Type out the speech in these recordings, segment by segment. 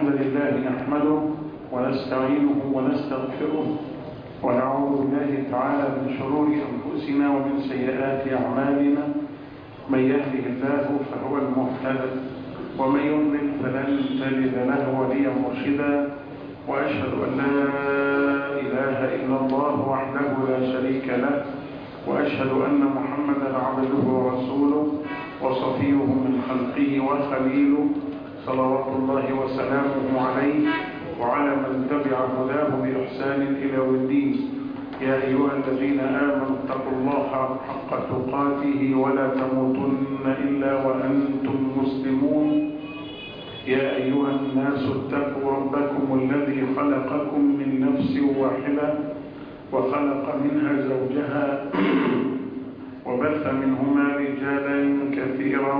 الحمد لله نحمده ونستعينه ونستغفره ونعوذ بالله تعالى من شرور أنفسنا ومن سيئات أعمالنا من يهده الله فهو المهتد ومن يضلل فلن تجد له وليا مرشدا وأشهد أن لا إله إلا الله وحده لا شريك له وأشهد أن محمدا عبده ورسوله وصفيه من خلقه وخليله صلوات الله وسلامه عليه وعلى من تبع هداه بإحسان إلى يوم الدين يا أيها الذين آمنوا اتقوا الله حق تقاته ولا تموتن إلا وأنتم مسلمون يا أيها الناس اتقوا ربكم الذي خلقكم من نفس واحدة وخلق منها زوجها وبث منهما رجالا كثيرا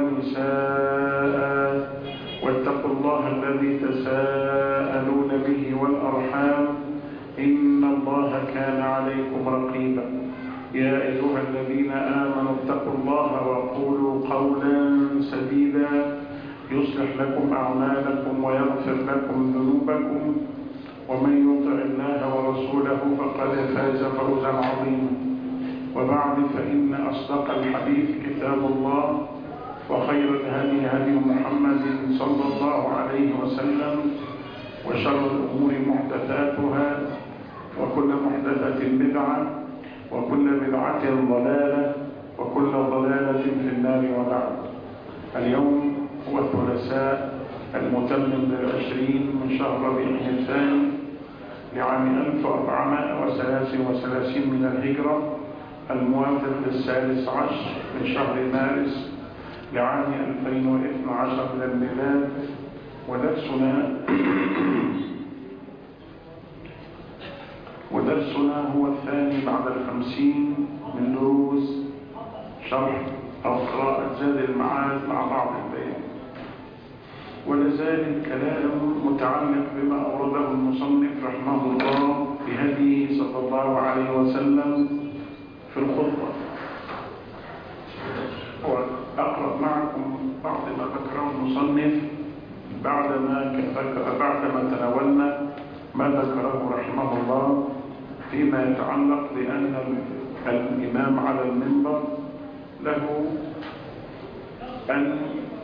ونساء واتقوا الله الذي تساءلون به والأرحام إن الله كان عليكم رقيبا يا أيها الذين آمنوا اتقوا الله وقولوا قولا سديدا يصلح لكم أعمالكم ويغفر لكم ذنوبكم ومن يطع الله ورسوله فقد فاز فوزا عظيما وبعد فإن أصدق الحديث كتاب الله وخير الهدي هدي محمد صلى الله عليه وسلم وشر الأمور محدثاتها وكل محدثة بدعة وكل بدعة ضلالة وكل ضلالة في النار وبعد اليوم هو الثلاثاء المتمم بالعشرين من شهر ربيع الثاني لعام 1433 من الهجرة الموافق للثالث عشر من شهر مارس لعام 2012 من الميلاد ودرسنا ودرسنا هو الثاني بعد الخمسين من دروس شرح أو قراءة زاد المعاد مع بعض البيان ولازال الكلام متعلق بما أورده المصنف رحمه الله بهديه صلى الله عليه وسلم في الخطبة وأقرأ معكم بعض ما ذكره المصنف بعدما بعدما تناولنا ما ذكره رحمه الله فيما يتعلق بأن الإمام على المنبر له أن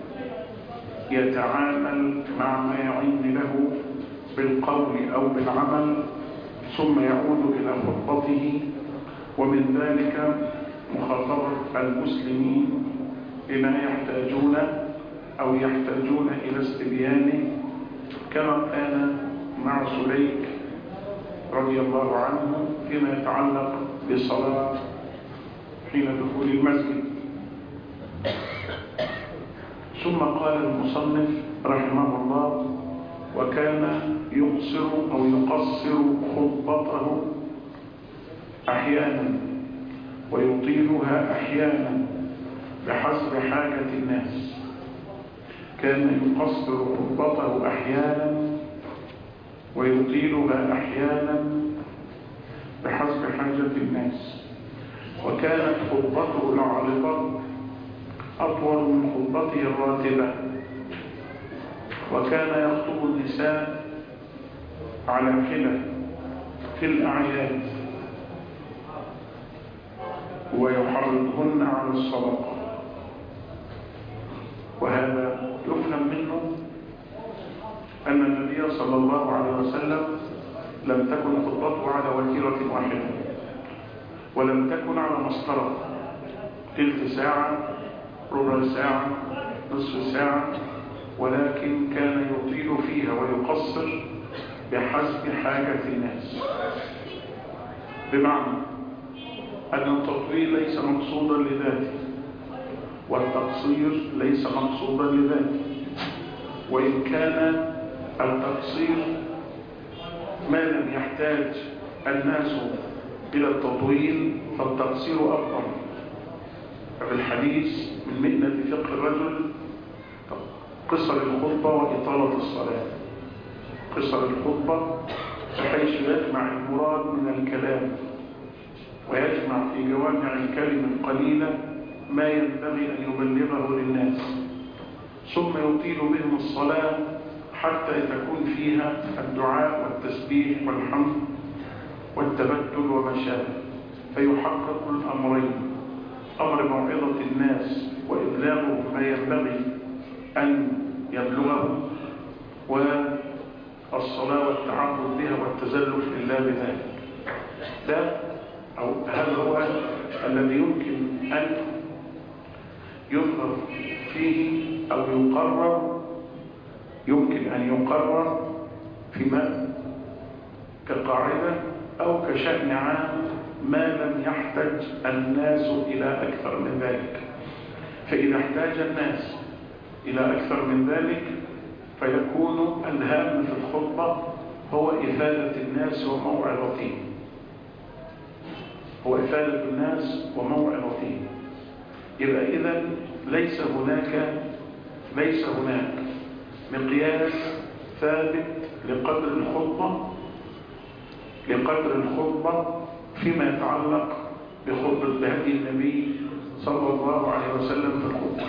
يتعامل مع ما يعين له بالقول أو بالعمل ثم يعود إلى خطبته ومن ذلك مخاطبة المسلمين بما يحتاجون أو يحتاجون إلى استبيانه كما كان مع سليك رضي الله عنه فيما يتعلق بالصلاة حين دخول المسجد ثم قال المصنف رحمه الله وكان يقصر أو يقصر خطبته أحيانا ويطيلها أحيانا بحسب حاجة الناس كان يقصر خطبته أحيانا ويطيلها أحيانا بحسب حاجة الناس وكانت خطبته العارضة أطول من خطبته الراتبة وكان يخطب النساء على كلا في الأعياد ويحرضهن على الصدقة وهذا يفهم منه أن النبي صلى الله عليه وسلم لم تكن خطبته على وتيرة واحدة ولم تكن على مسطرة تلت ساعة ربع ساعة نصف ساعة ولكن كان يطيل فيها ويقصر بحسب حاجة الناس بمعنى أن التطويل ليس مقصودا لذاته والتقصير ليس مقصودا لذاته وإن كان التقصير ما لم يحتاج الناس إلى التطويل فالتقصير أفضل ففي الحديث من مئنة فقه الرجل قصر الخطبة وإطالة الصلاة قصر الخطبة بحيث يجمع المراد من الكلام ويجمع في جوامع الكلم القليلة ما ينبغي أن يبلغه للناس ثم يطيل بهم الصلاة حتى تكون فيها الدعاء والتسبيح والحمد والتبتل وما شابه فيحقق الأمرين أمر موعظة الناس وإبلاغهم ما ينبغي أن يبلغه والصلاة والتعبد بها والتزلف لله بذلك ده أو هذا هو الذي يمكن أن يظهر فيه أو يقرر يمكن أن يقرر فيما كقاعدة أو كشأن عام ما لم يحتج الناس إلى أكثر من ذلك فإذا احتاج الناس إلى أكثر من ذلك فيكون الهام في الخطبة هو إفادة الناس وموعظتهم هو إفادة الناس وموعظتهم يبقى إذا ليس هناك ليس هناك مقياس ثابت لقدر الخطبة لقدر الخطبة فيما يتعلق بخطبة بهدي النبي صلى الله عليه وسلم في الخطبة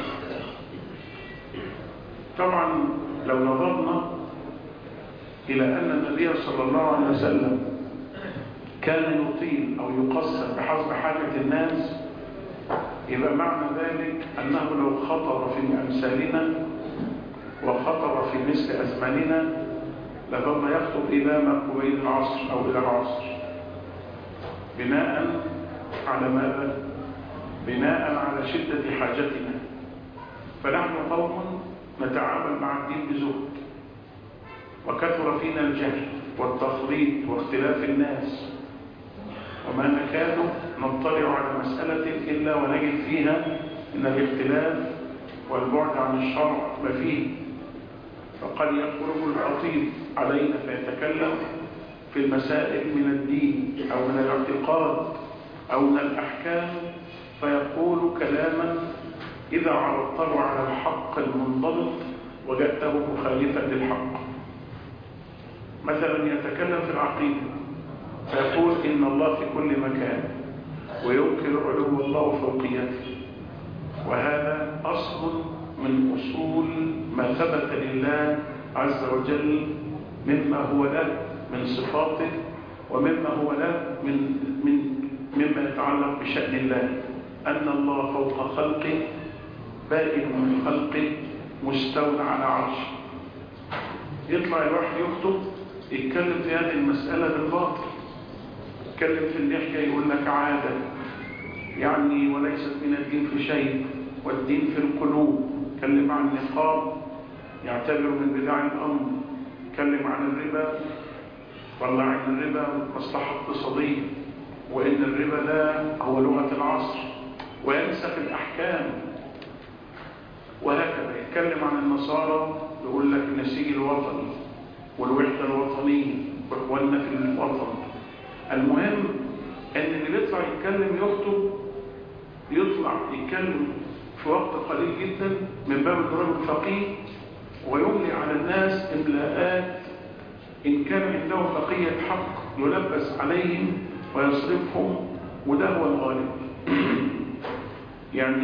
طبعا لو نظرنا إلى أن النبي صلى الله عليه وسلم كان يطيل أو يقصر بحسب حاجة الناس يبقى معنى ذلك أنه لو خطر في أمثالنا وخطر في مثل أزماننا لظل يخطب إلى ما قبيل العصر أو إلى العصر بناء على ماذا؟ بناء على شدة حاجتنا فنحن قوم نتعامل مع الدين بزهد وكثر فينا الجهل والتخليط واختلاف الناس وما نكاد نطلع على مسألة إلا ونجد فيها إن الاختلاف والبعد عن الشرع ما فيه فقد يخرج العطيب علينا فيتكلم في المسائل من الدين أو من الاعتقاد أو من الأحكام فيقول كلاما إذا عرضته على الحق المنضبط وجدته مخالفا للحق مثلا يتكلم في العقيدة فيقول إن الله في كل مكان وينكر علو الله وفوقيته وهذا أصل من أصول ما ثبت لله عز وجل مما هو له من صفاته ومما هو له من, من مما يتعلق بشأن الله أن الله فوق خلقه بائن من خلقه مستول على عرشه يطلع الواحد يخطب يتكلم في هذه المسألة بالباطل يتكلم في اللحية يقول لك عادة يعني وليست من الدين في شيء والدين في القلوب يتكلم عن النقاب يعتبر من بدع الأمر يتكلم عن الربا والله عن الربا مصلحة اقتصادية وإن الربا ده هو لغة العصر وينسخ الأحكام وهكذا يتكلم عن النصارى يقول لك النسيج الوطني والوحدة الوطنية وإخواننا في الوطن المهم أن اللي بيطلع يتكلم يخطب يطلع يتكلم في وقت قليل جدا من باب الرجل الفقيه ويملي على الناس إملاءات إن كان عندهم بقية حق يلبس عليهم ويصرفهم وده هو الغالب يعني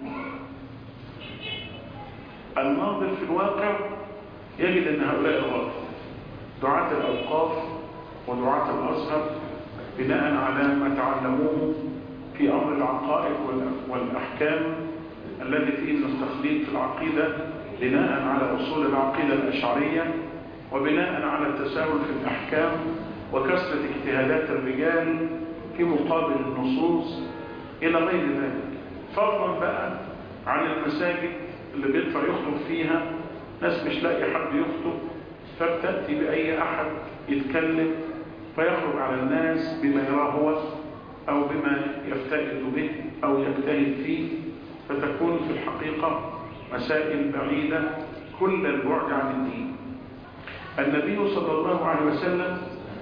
الناظر في الواقع يجد أن هؤلاء الغالب دعاة الأوقاف ودعاة الأزهر بناء على ما تعلموه في أمر العقائد والأحكام الذي فيه أن التخليط في العقيدة بناء على أصول العقيدة الأشعرية وبناء على التساهل في الأحكام وكسرة اجتهادات الرجال في مقابل النصوص إلى غير ذلك فضلا بقى عن المساجد اللي بيدفع يخطب فيها ناس مش لاقي حد يخطب فبتأتي بأي أحد يتكلم فيخرج على الناس بما يراه هو أو بما يفتئد به أو يجتهد فيه فتكون في الحقيقة مسائل بعيدة كل البعد عن الدين النبي صلى الله عليه وسلم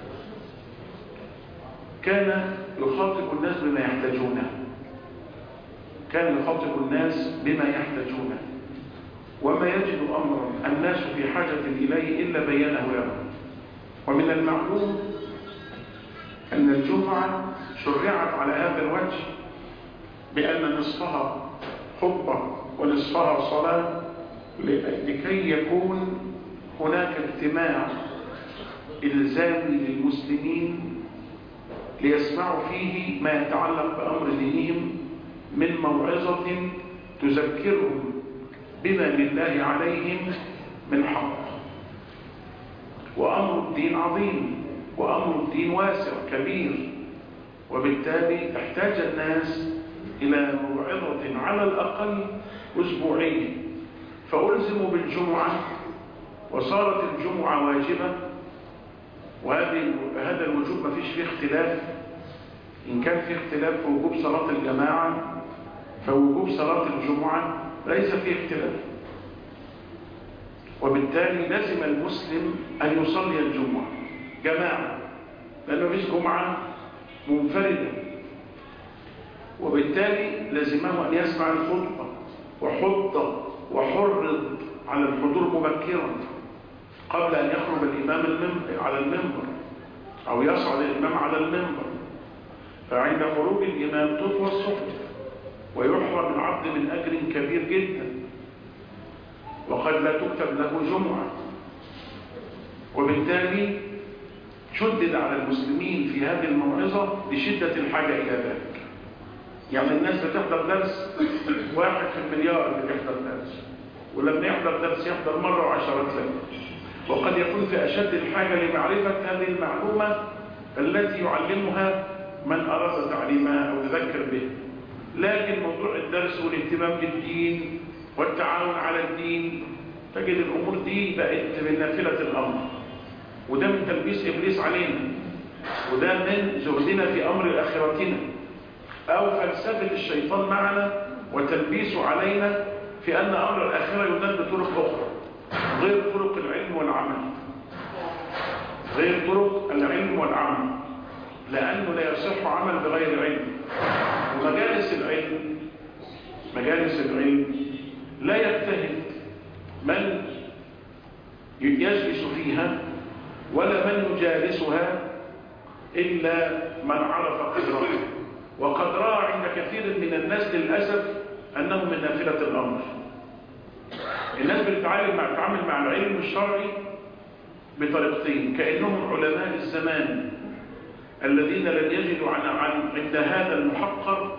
كان يخاطب الناس بما يحتاجونه كان يخاطب الناس بما يحتاجونه وما يجد أمرا الناس في حاجة إليه إلا بينه لهم ومن المعلوم أن الجمعة شرعت على هذا الوجه بأن نصفها خطبة ونصفها صلاة لكي يكون هناك اجتماع إلزامي للمسلمين ليسمعوا فيه ما يتعلق بأمر دينهم من موعظة تذكرهم بما لله عليهم من حق وأمر الدين عظيم وأمر الدين واسع كبير وبالتالي احتاج الناس إلى موعظة على الأقل أسبوعية فألزموا بالجمعة وصارت الجمعة واجبة وهذه هذا الوجوب ما فيش فيه اختلاف إن كان فيه اختلاف في وجوب صلاة الجماعة فوجوب صلاة الجمعة ليس فيه اختلاف وبالتالي لازم المسلم أن يصلي الجمعة جماعة لأنه فيش جمعة منفردة وبالتالي لازمه أن يسمع الخطبة وحض وحرض على الحضور مبكرا قبل أن يخرج الإمام المنبر على المنبر أو يصعد الإمام على المنبر فعند خروج الإمام تطوى الصحف ويحرم العبد من أجر كبير جدا وقد لا تكتب له جمعة وبالتالي شدد على المسلمين في هذه الموعظة لشدة الحاجة إلى ذلك يعني الناس بتحضر درس واحد في المليار اللي بيحضر درس ولما يحضر درس يحضر مرة وعشرة سنة وقد يكون في أشد الحاجة لمعرفة هذه المعلومة التي يعلمها من أراد تعليمها أو يذكر به لكن موضوع الدرس والاهتمام بالدين والتعاون على الدين تجد الأمور دي بقت من نافلة الأمر وده من تلبيس إبليس علينا وده من زهدنا في أمر آخرتنا أو فلسفة الشيطان معنا وتلبيسه علينا في أن أمر الآخرة يدل بطرق أخرى غير طرق العلم والعمل غير طرق العلم والعمل لأنه لا يصح عمل بغير علم ومجالس العلم مجالس العلم لا يجتهد من يجلس فيها ولا من يجالسها إلا من عرف قدره وقد رأى عند كثير من الناس للأسف أنه من نافلة الأمر الناس بتتعامل مع تتعامل مع العلم الشرعي بطريقتين كأنهم علماء الزمان الذين لم يجدوا عن عن عند هذا المحقر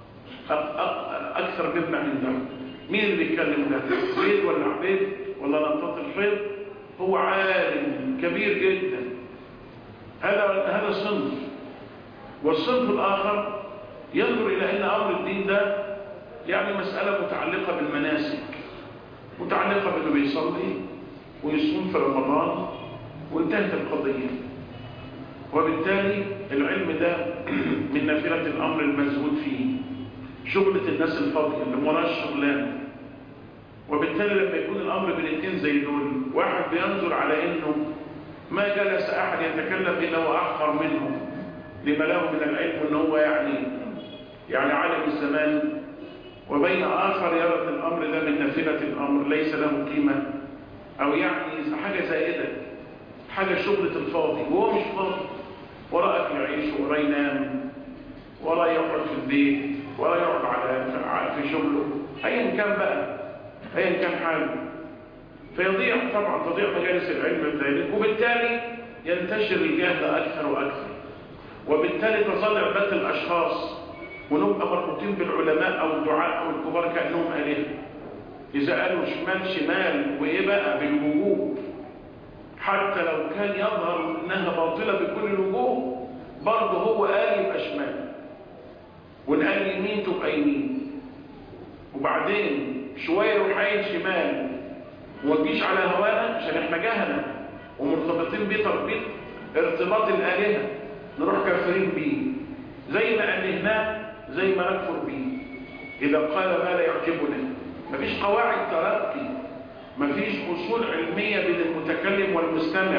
أكثر مما عندهم مين اللي بيتكلم ده زيد ولا عبيد ولا نطاط الحيض هو عالم كبير جدا هذا هذا صنف والصنف الآخر ينظر إلى أن أمر الدين ده يعني مسألة متعلقة بالمناسك متعلقة بأنه بيصلي ويصوم في رمضان وانتهت القضية وبالتالي العلم ده من نافلة الأمر المزهود فيه شغلة الناس الفاضية اللي مراش شغلانه وبالتالي لما يكون الأمر بالاثنين زي دول واحد بينظر على أنه ما جلس أحد يتكلم إلا هو أحقر منه لما له من العلم أنه هو يعني يعني عالم الزمان وبين آخر يرى أن الأمر ده من نافلة الأمر ليس له قيمة أو يعني حاجة زائدة حاجة شغلة الفاضي وهو مش فاضي ولا أكل يعيش ولا ينام ولا يقعد في البيت ولا يقعد على في شغله أيا كان بقى أيا كان حاله فيضيع طبعا تضيع مجالس العلم بذلك وبالتالي ينتشر الجهل أكثر وأكثر وبالتالي تظل عبادة الأشخاص ونبقى مربوطين بالعلماء أو الدعاء أو الكبار كأنهم آلهة إذا قالوا شمال شمال وإيه بقى بالوجوب حتى لو كان يظهر إنها باطلة بكل الوجوه برضه هو قال يبقى شمال وإن قال يمين تبقى يمين وبعدين شوية يروح قايل شمال وما تجيش على هوانا عشان احنا جهلة ومرتبطين بيه تربيط ارتباط الآلهة نروح كافرين بيه زي ما ألهناه زي ما نكفر بيه إذا قال ما لا يعجبنا مفيش قواعد تلقي مفيش أصول علمية بين المتكلم والمستمع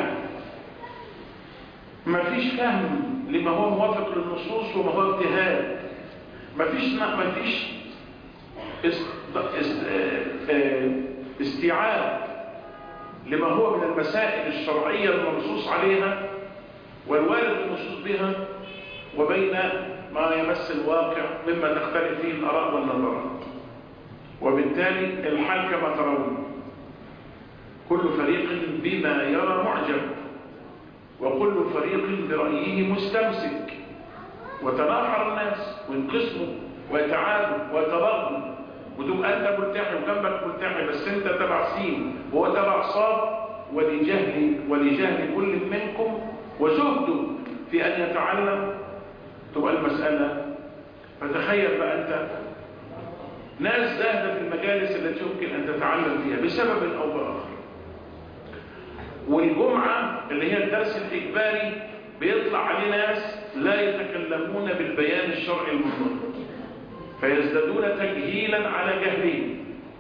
مفيش فهم لما هو موافق للنصوص وما هو اجتهاد مفيش مفيش است... است... استيعاب لما هو من المسائل الشرعية المنصوص عليها والوارد النصوص بها وبين ما يمس الواقع مما تختلف فيه الآراء والنظرات وبالتالي الحال كما ترون كل فريق بما يرى معجب وكل فريق برأيه مستمسك وتناحر الناس وينقسموا ويتعادوا ويتبغوا وتبقى انت ملتحي وجنبك ملتحي بس انت تبع سين وهو تبع صاد ولجهل ولجهل كل منكم وزهده في ان يتعلم تبقى المسألة فتخيل بقى انت ناس زاهدة في المجالس التي يمكن ان تتعلم فيها بسبب او باخر والجمعة اللي هي الدرس الإجباري بيطلع عليه ناس لا يتكلمون بالبيان الشرعي المطلق فيزدادون تجهيلا على جهلهم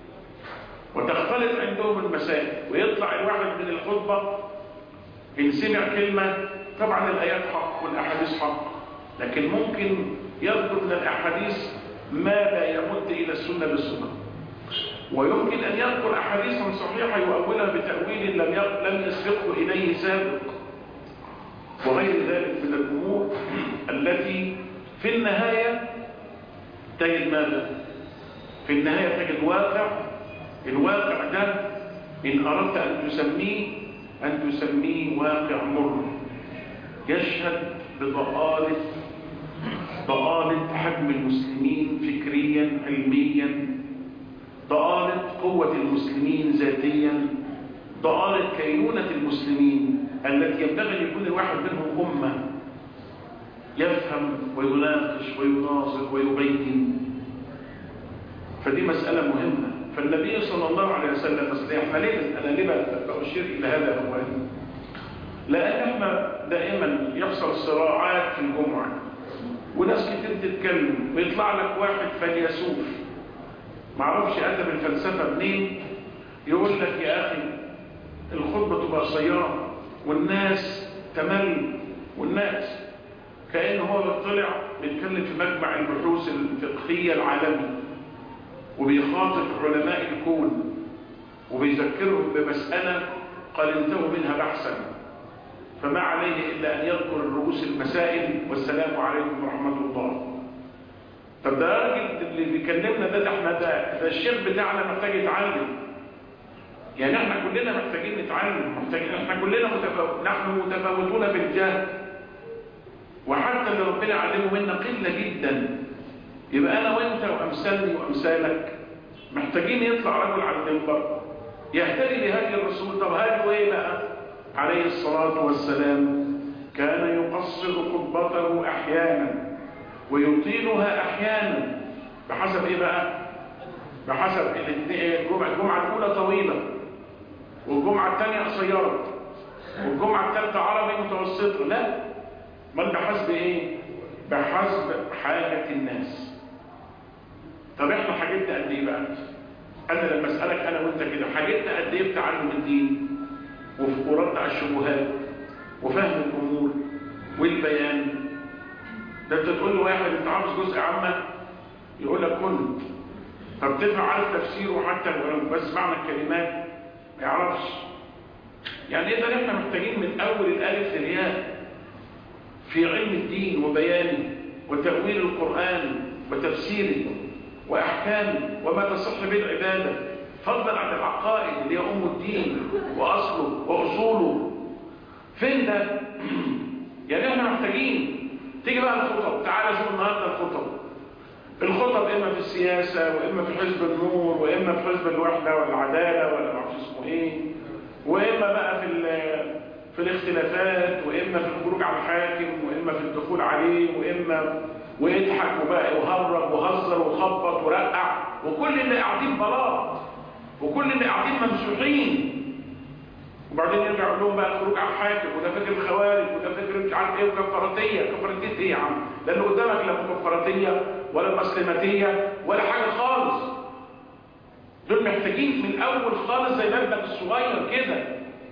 وتختلط عندهم المسائل ويطلع الواحد من الخطبة إن سمع كلمة طبعا الآيات حق والأحاديث حق لكن ممكن يذكر من الأحاديث ما لا يمد إلى السنة بالسنة ويمكن أن يذكر أحاديثا صحيحة يؤولها بتأويل لم لم يسبقه إليه سابق وغير ذلك من الأمور التي في النهاية تجد ماذا؟ في النهاية تجد واقع الواقع ده إن أردت أن تسميه أن تسميه واقع مر يشهد بضآلة ضآلة حجم المسلمين فكريا علميا ضآلة قوة المسلمين ذاتيا ضآلة كينونة المسلمين التي ينبغي أن يكون الواحد منهم أمة يفهم ويناقش ويناظر ويبين فدي مسألة مهمة فالنبي صلى الله عليه وسلم احنا ليه أنا ليه بأشير إلى هذا يا أخواني لأن احنا دائما يحصل صراعات في الجمعة وناس كتير تتكلم ويطلع لك واحد فيلسوف معرفش أدب الفلسفة منين يقول لك يا أخي الخطبة تبقى قصيرة والناس تمل والناس كأنه هو بيطلع بيتكلم في مجمع البحوث الفقهية العالمي وبيخاطب علماء الكون وبيذكرهم بمسألة قال انتهوا منها بحثا فما عليه إلا أن يذكر رؤوس المسائل والسلام عليكم ورحمة الله طب ده راجل اللي بيكلمنا ده ده احنا ده, ده الشيخ بتاعنا محتاج يتعلم يعني احنا كلنا محتاجين نتعلم محتاجين احنا كلنا متفاوت نحن متفاوتون بالجهل وحتى اللي ربنا علمه منا قله جدا يبقى انا وانت وامثالني وامثالك محتاجين يطلع رجل على المنبر يهتدي بهدي الرسول طب هديه ايه بقى عليه الصلاه والسلام كان يقصر خطبته احيانا ويطيلها احيانا بحسب ايه بقى بحسب الجمعه الجمعه الاولى طويله والجمعه الثانيه قصيره والجمعه الثالثه عربي متوسطه لا بل بحسب ايه بحسب حاجه الناس طب احنا حاجتنا قد ايه بقى انا لما اسالك انا وانت كده حاجتنا قد ايه في تعلم الدين ورد على الشبهات وفهم الامور والبيان ده انت تقول لواحد انت عاوز جزء عامه يقول لك كنت طب تدفع عارف تفسيره حتى ولو بس معنى الكلمات ما يعرفش يعني اذا احنا محتاجين من اول الالف للياء في علم الدين وبيانه وتأويل القرآن وتفسيره وأحكامه وما تصح به العبادة فضلا عن العقائد اللي هي أم الدين وأصله وأصوله فين ده؟ يعني احنا محتاجين تيجي بقى الخطب تعالى شوف النهارده الخطب الخطب اما في السياسة واما في حزب النور واما في حزب الوحدة والعدالة ولا معرفش اسمه ايه واما بقى في في الاختلافات واما في الخروج على الحاكم واما في الدخول عليه واما ويضحك وبقى وهرب وهزر وخبط ورقع وكل اللي قاعدين بلاط وكل اللي قاعدين ممسوحين وبعدين يرجع يقول لهم بقى الخروج على الحاكم وده فكر الخوارج وده فكر مش عارف ايه وكفاراتيه كفاراتيه ايه يا عم لان قدامك لا كفاراتيه ولا مسلماتيه ولا حاجه خالص دول محتاجين من الاول خالص زي ابنك الصغير كده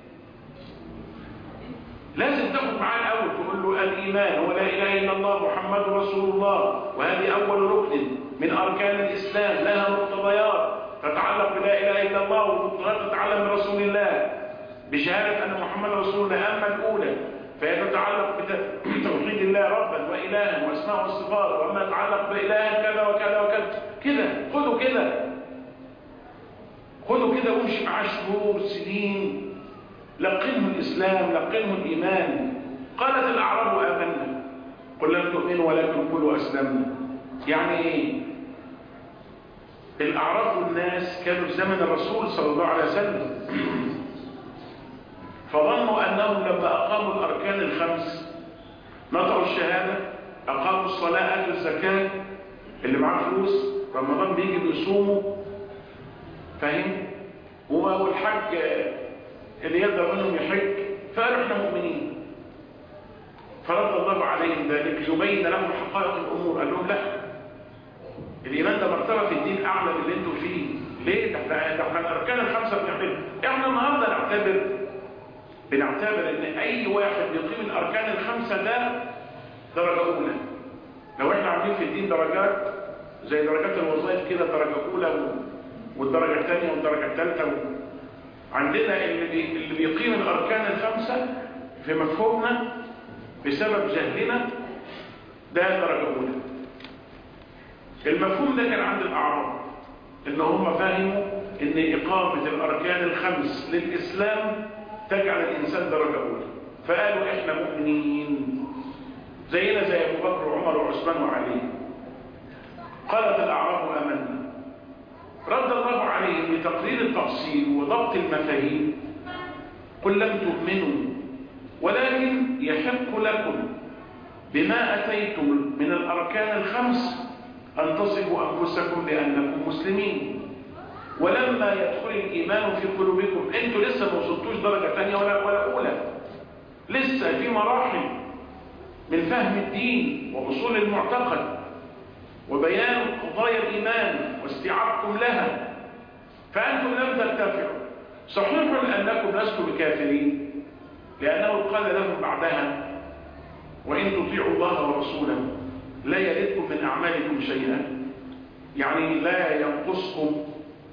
لازم تاخد معاه الاول تقول له الايمان هو لا اله الا الله محمد رسول الله وهذه اول ركن من اركان الاسلام لها مقتضيات تتعلق بلا اله الا الله ومقتضيات تتعلق برسول الله بشهاده ان محمد رسول الله اما الاولى فهي تتعلق بتوحيد الله ربا والها واسماء والصفات واما يتعلق باله كذا وكذا وكذا كده خدوا كده خده كده وامشي معاه شهور سنين لقنه الإسلام لقنه الإيمان قالت الأعراب آمنا قل لم تؤمنوا ولكن قولوا أسلمنا يعني إيه الأعراب والناس كانوا في زمن الرسول صلى الله عليه وسلم فظنوا أنهم لما أقاموا الأركان الخمس نطعوا الشهادة أقاموا الصلاة أهل الزكاة اللي معاه فلوس رمضان بيجي بيصوموا فاهم والحج اللي يقدر منهم يحج فقالوا احنا مؤمنين فرد الله عليهم ذلك يبين لهم حقائق الامور قال لهم لا الايمان ده مرتبه في الدين اعلى من اللي انتوا فيه ليه ده احنا ده احنا الاركان الخمسه بنعملها احنا النهارده نعتبر بنعتبر ان اي واحد بيقيم الاركان الخمسه ده درجه اولى لو احنا عاملين في الدين درجات زي درجات الوظائف كده درجه اولى والدرجه الثانيه والدرجه الثالثه عندنا اللي, بي... اللي بيقيم الاركان الخمسه في مفهومنا بسبب جهلنا ده درجه اولى المفهوم ده كان عند الاعراب ان هم فهموا ان اقامه الاركان الخمس للاسلام تجعل الانسان درجه اولى فقالوا احنا مؤمنين زينا زي ابو بكر وعمر وعثمان وعلي قالت الاعراب امنا رد الله عليهم لتقرير التفصيل وضبط المفاهيم قل لم تؤمنوا ولكن يحق لكم بما أتيتم من الأركان الخمس أن تصفوا أنفسكم بأنكم مسلمين ولما يدخل الإيمان في قلوبكم أنتوا لسه ما وصلتوش درجة ثانية ولا, ولا أولى لسه في مراحل من فهم الدين وأصول المعتقد وبيان قضايا الإيمان واستيعابكم لها فأنتم لم ترتفعوا صحيح أنكم لستم بكافرين لأنه قال لهم بعدها وإن تطيعوا الله ورسوله لا يلدكم من أعمالكم شيئا يعني لا ينقصكم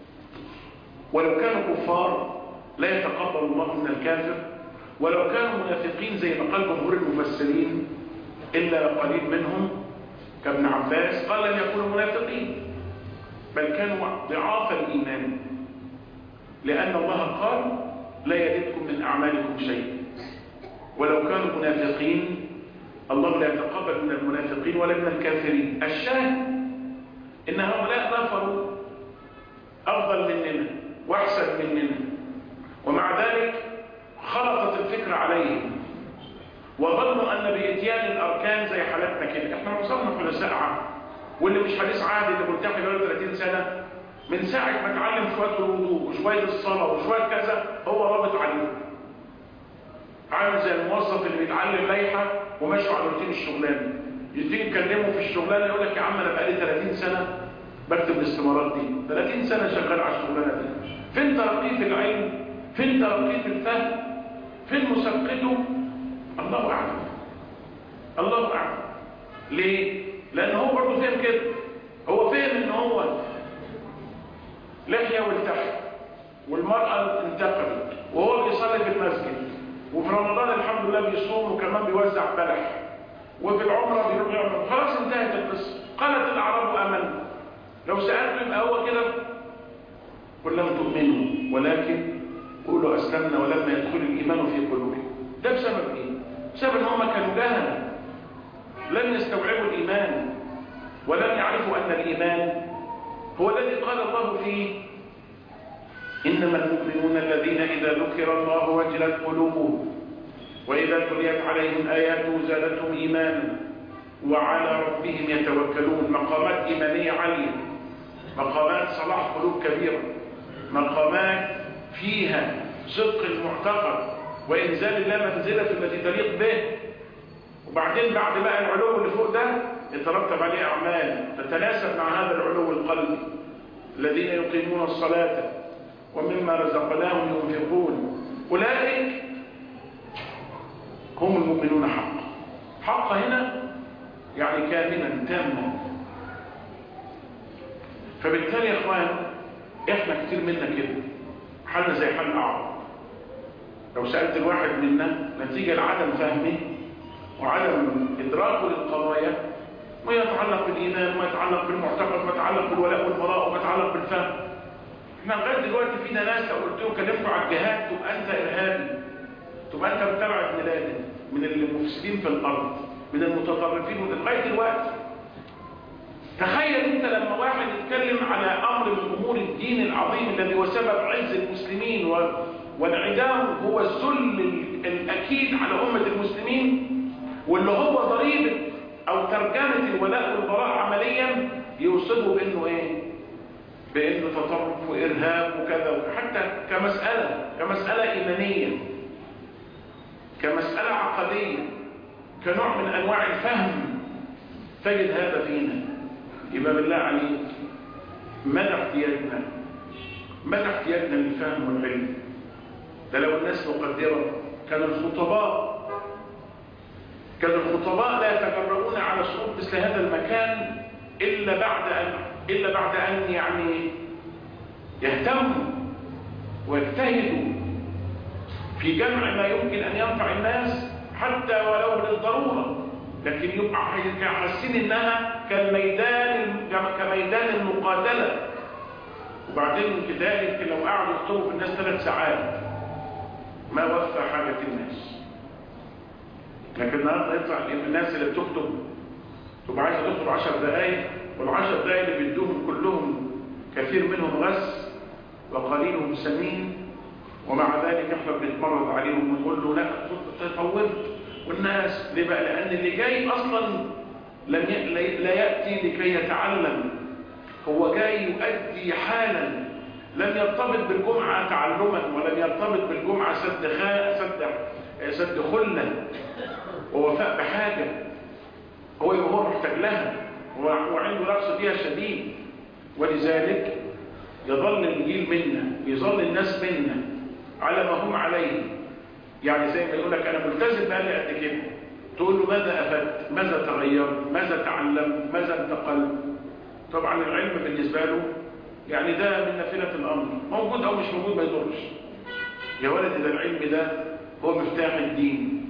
ولو كانوا كفار لا يتقبل الله من الكافر ولو كانوا منافقين زي ما قال جمهور المفسرين إلا قليل منهم كابن عباس قال لم يكونوا منافقين بل كانوا ضعاف الإيمان لأن الله قال لا يلدكم من أعمالكم شيء ولو كانوا منافقين الله لا يتقبل من المنافقين ولا من الكافرين الشاهد إن هؤلاء نفروا أفضل مننا وأحسن مننا ومع ذلك خلطت الفكرة عليهم وظنوا أن بإتيان الأركان زي حالتنا كده احنا معظمنا حدثاء عهد واللي مش حديث عهد اللي ملتحي بقاله 30 سنة من ساعة ما اتعلم شوية الوضوء وشوية الصلاة وشوية كذا هو رابط عليه عامل زي الموظف اللي بيتعلم لائحة وماشي على روتين الشغلانة يجي يكلمه في الشغلانة يقول لك يا عم انا بقالي 30 سنة بكتب الاستمارات دي 30 سنة شغال على الشغلانة دي فين ترقيه العلم فين ترقيه الفهم فين مسبقته الله أعلم الله أعلم ليه؟ لأن هو برضه فهم كده هو فهم إن هو لحية والتحت والمرأة انتقلت وهو بيصلي في المسجد وفي رمضان الحمد لله بيصوم وكمان بيوزع بلح وفي العمرة بيروح يعمل خلاص انتهت القصة قالت الأعراب آمنا لو سألته يبقى هو كده قل لم تؤمنوا ولكن قولوا أسلمنا ولما يدخل الإيمان في قلوبكم ده بسبب إيه؟ بسبب ان هم كانوا جهلا لم يستوعبوا الايمان ولم يعرفوا ان الايمان هو الذي قال الله فيه انما المؤمنون الذين اذا ذكر الله وجلت قلوبهم واذا تليت عليهم اياته زادتهم ايمانا وعلى ربهم يتوكلون مقامات ايمانيه عاليه مقامات صلاح قلوب كبيره مقامات فيها صدق المعتقد وإنزال الله منزلة التي تليق به وبعدين بعد بقى العلو اللي فوق ده يترتب عليه أعمال تتناسب مع هذا العلو القلبي الذين يقيمون الصلاة ومما رزقناهم ينفقون أولئك هم المؤمنون حقا حق هنا يعني كاملا تاما فبالتالي يا اخوان احنا كتير منا كده حالنا زي حال الاعراب لو سألت الواحد منا نتيجة لعدم فهمه وعدم إدراكه للقضايا ما يتعلق بالإيمان وما يتعلق بالمعتقد وما يتعلق بالولاء والبراء وما يتعلق بالفهم احنا لغايه دلوقتي فينا ناس لو قلت له كلمته على الجهاد تبقى انت ارهابي تبقى انت متابع ابن لادن من المفسدين في الارض من المتطرفين لغايه دلوقتي تخيل انت لما واحد يتكلم على امر من امور الدين العظيم الذي هو سبب عز المسلمين و... وانعدام هو الذل الاكيد على امه المسلمين واللي هو ضريبه او ترجمه الولاء والبراء عمليا يوصفه بانه ايه بانه تطرف وارهاب وكذا حتى كمساله كمساله ايمانيه كمساله عقديه كنوع من انواع الفهم تجد هذا فينا يبقى بالله عليك مدى احتياجنا مدى احتياجنا للفهم والعلم ده لو الناس مقدرة كان الخطباء كان الخطباء لا يتجرؤون على صعود مثل هذا المكان إلا بعد أن إلا بعد أن يعني يهتموا ويجتهدوا في جمع ما يمكن أن ينفع الناس حتى ولو للضرورة لكن يبقى حاسين انها كالميدان كميدان المقاتله وبعدين كده يمكن لو قعدوا يخطبوا في الناس ثلاث ساعات ما وفى حاجه الناس لكن النهارده يطلع الناس اللي بتخطب تبقى عايزه تخطب 10 دقائق والعشر دقائق اللي بيدوهم كلهم كثير منهم غس وقليلهم سمين ومع ذلك احنا بنتمرض عليهم ونقول له لا طولت والناس ليه بقى لان اللي جاي اصلا لم ي... لا ياتي لكي يتعلم هو جاي يؤدي حالا لم يرتبط بالجمعه تعلما ولم يرتبط بالجمعه سد خاء سد سد خله ووفاء بحاجه هو يبقى هو محتاج لها وعنده رأس فيها شديد ولذلك يظل الجيل منا يظل الناس منا على ما هم عليه يعني زي ما يقول لك انا ملتزم بقالي قد كده تقول له ماذا افدت ماذا تغيرت ماذا تعلمت ماذا انتقلت طبعا العلم بالنسبه له يعني ده من نافله الامر موجود او مش موجود ما يضرش يا ولد ده العلم ده هو مفتاح الدين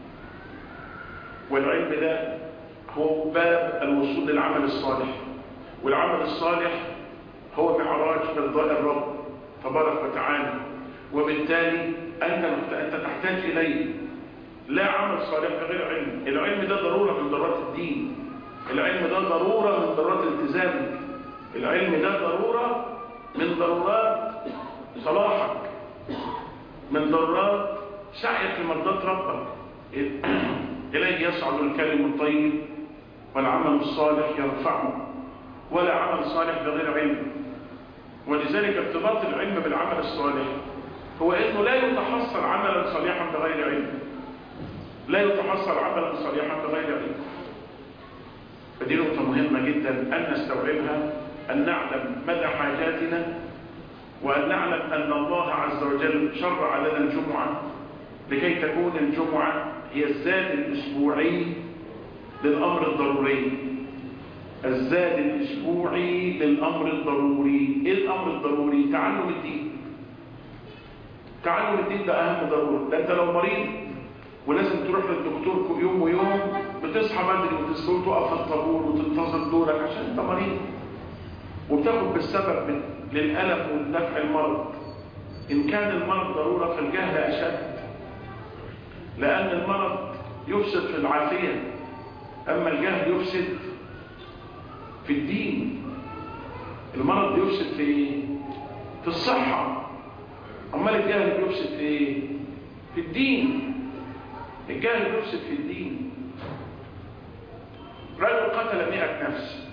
والعلم ده هو باب الوصول للعمل الصالح والعمل الصالح هو معراج مرضاء الرب تبارك وتعالى وبالتالي أنت أنت تحتاج إليه لا عمل صالح بغير علم العلم ده ضرورة من ضرورات الدين العلم ده ضرورة من ضرورات التزامك العلم ده ضرورة من ضرورات صلاحك من ضرورات سعيك لمرضات ربك إليه يصعد الكلم الطيب والعمل الصالح يرفعه ولا عمل صالح بغير علم ولذلك ارتباط العلم بالعمل الصالح هو انه لا يتحصل عملا صالحا بغير علم لا يتحصل عملا صالحا بغير علم فدي نقطة مهمة جدا أن نستوعبها أن نعلم مدى حاجاتنا وأن نعلم أن الله عز وجل شرع لنا الجمعة لكي تكون الجمعة هي الزاد الأسبوعي للأمر الضروري الزاد الأسبوعي للأمر الضروري إيه الأمر الضروري؟ تعلم الدين تعلم الدين ده أهم ضرورة ده أنت لو مريض ولازم تروح للدكتور يوم ويوم بتصحى بدري وتسكت تقف في الطابور وتنتظر دورك عشان أنت مريض وبتاخد بالسبب للألم والدفع المرض إن كان المرض ضرورة فالجهل أشد لأن المرض يفسد في العافية أما الجهل يفسد في الدين المرض يفسد في في الصحة أما الجهل يفسد في في الدين الجهل يفسد في الدين رجل قتل مئة نفس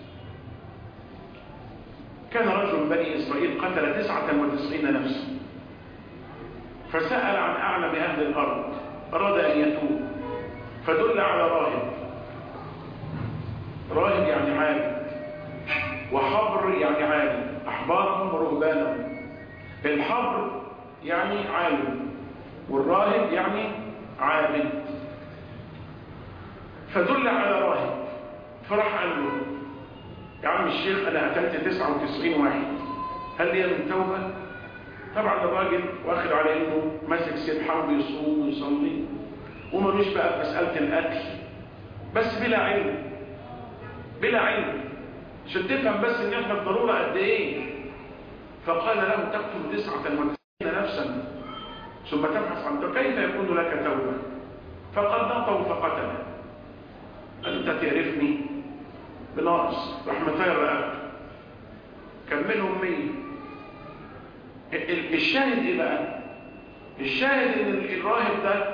كان رجل من بني إسرائيل قتل تسعة وتسعين نفسا فسأل عن أعلم أهل الأرض أراد أن يتوب فدل على راهب راهب يعني عالم وحبر يعني عالم أحبارهم ورهبانهم الحبر يعني عالم والراهب يعني عابد فدل على راهب فراح قال له يا عم الشيخ أنا قتلت 99 واحد هل لي من توبة؟ طبعا الراجل واخد على انه ماسك سبحه وبيصوم ويصلي وملوش بقى في مساله القتل بس بلا علم بلا علم عشان تفهم بس ان احنا الضروره قد ايه فقال له تقتل تسعة وتسعين نفسا ثم تبحث عن كيف يكون لك توبة فقد نطوا فقتله أنت تعرفني بناقص رحمتي الرقاب كملهم مية الشاهد ايه بقى الشاهد ان الراهب ده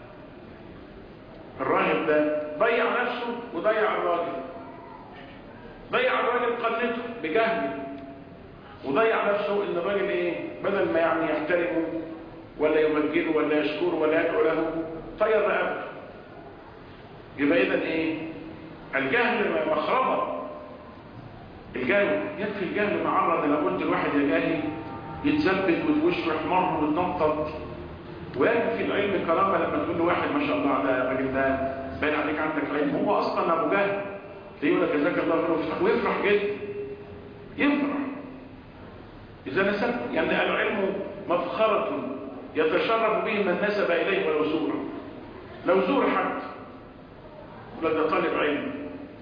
الراهب ده ضيع نفسه وضيع الراجل ضيع الراجل قنته بجهله وضيع نفسه ان الراجل ايه بدل ما يعني يحترمه ولا يمجده ولا يشكره ولا يدعو له طير رقبته يبقى اذا ايه الجهل مخربه الجهل يكفي الجهل معرض لو قلت الواحد يا جاهل يتثبت وشه يحمر ويتنطط ويكفي العلم كرامه لما تقول له واحد ما شاء الله ده الراجل ده باين عليك عندك علم هو اصلا ابو جهل يقول لك جزاك الله خير ويفتح ويفرح جدا يفرح اذا نسب يعني العلم مفخره يتشرف به من نسب اليه ولو زور لو زور حد ولا ده طالب علم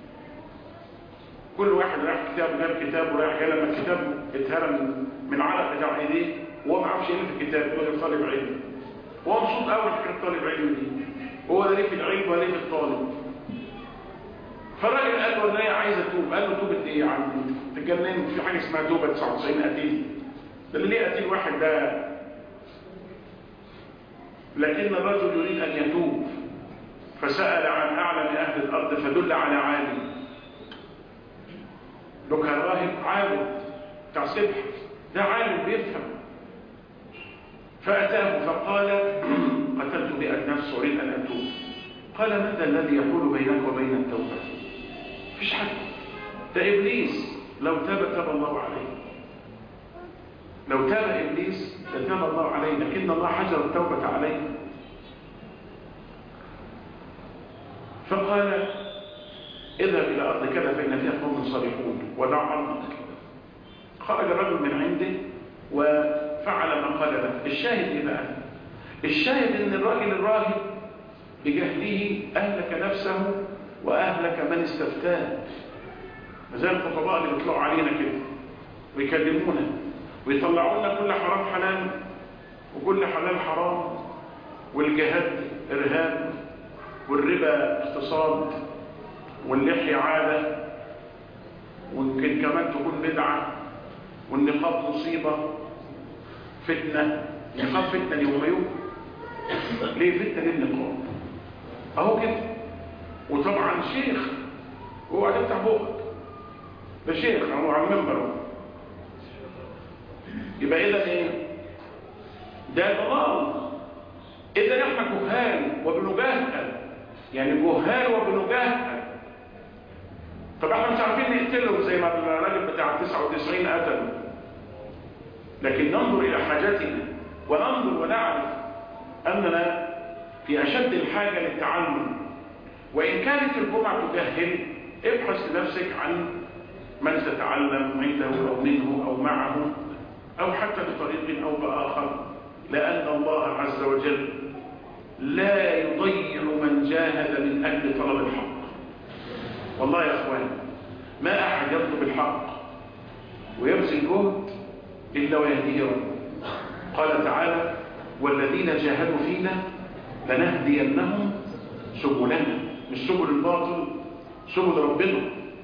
كل واحد رايح كتاب جاب كتاب ورايح جاي لما الكتاب اتهرم من علق بتاع ايديه وهو ما عرفش يلف الكتاب يقول طالب علم وهو مبسوط قوي حكايه طالب علم دي هو ده ليه في العلم ولا ليه في الطالب فالراجل قال له انا عايز اتوب قال له توبه ايه يا عم تتجنن في حاجه اسمها توبه 99 قتيل ده اللي ليه قتيل واحد ده لكن الرجل يريد ان يتوب فسال عن اعلم اهل الارض فدل على عالم لو كان راهب عالم بتاع سبح ده عالم بيفهم فأتاه فقال قتلت مئة نفس أريد أن أتوب قال من ذا الذي يحول بينك وبين التوبة فيش حد ده إبليس لو تاب تاب الله عليه لو تاب إبليس لتاب الله عليه لكن الله حجر التوبة عليه فقال اذهب إلى أرض كذا فإن فيها قوم صالحون ودع أرضك خرج الرجل من عنده وفعل ما قال له الشاهد ايه بقى الشاهد ان الراجل الراهب بجهله اهلك نفسه واهلك من استفتاه زي الخطباء اللي بيطلعوا علينا كده ويكلمونا ويطلعوا لنا كل حرام حلال وكل حلال حرام والجهاد ارهاب والربا اقتصاد واللحية عادة ويمكن كمان تكون بدعة والنقاب مصيبة فتنة نقاب فتنة يوم يوم ليه فتنة للنقاب اهو كده وطبعا شيخ هو قاعد يفتح بوقك ده شيخ هو على المنبر يبقى اذا ايه ده ضلال اذا احنا كهان وبنجاهل يعني جهال وبنجاهل طب احنا مش عارفين نقتلهم زي ما الراجل بتاع 99 قتلوا لكن ننظر الى حاجتنا وننظر ونعرف اننا في اشد الحاجة للتعلم وان كانت الجمعة تجهل ابحث لنفسك عن من تتعلم عنده او منه او معه او حتى بطريق او باخر لان الله عز وجل لا يضيع من جاهد من اجل طلب الحق والله يا اخوان ما احد يطلب الحق ويبذل جهد الا ويهديه ربه قال تعالى والذين جاهدوا فينا لنهدينهم سبلنا مش سبل الباطل سبل ربنا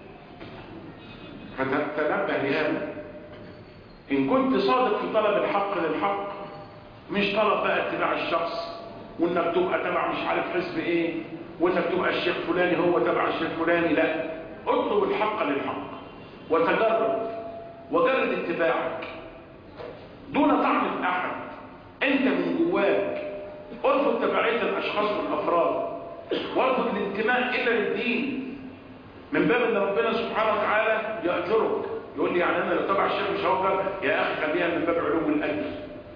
فتنبه لهذا ان كنت صادق في طلب الحق للحق مش طلب بقى اتباع الشخص وانك تبقى تبع مش عارف حزب ايه وانك تبقى الشيخ فلاني هو تبع الشيخ فلاني لا اطلب الحق للحق وتجرب وجرد اتباعك دون طعن في احد انت من جواك ارفض تبعيه الاشخاص والافراد وارفض الانتماء الى الدين من باب ان ربنا سبحانه وتعالى ياجرك يقول لي يعني انا لو تبع الشيخ مش هوجر يا اخي خليها من باب علوم الاجر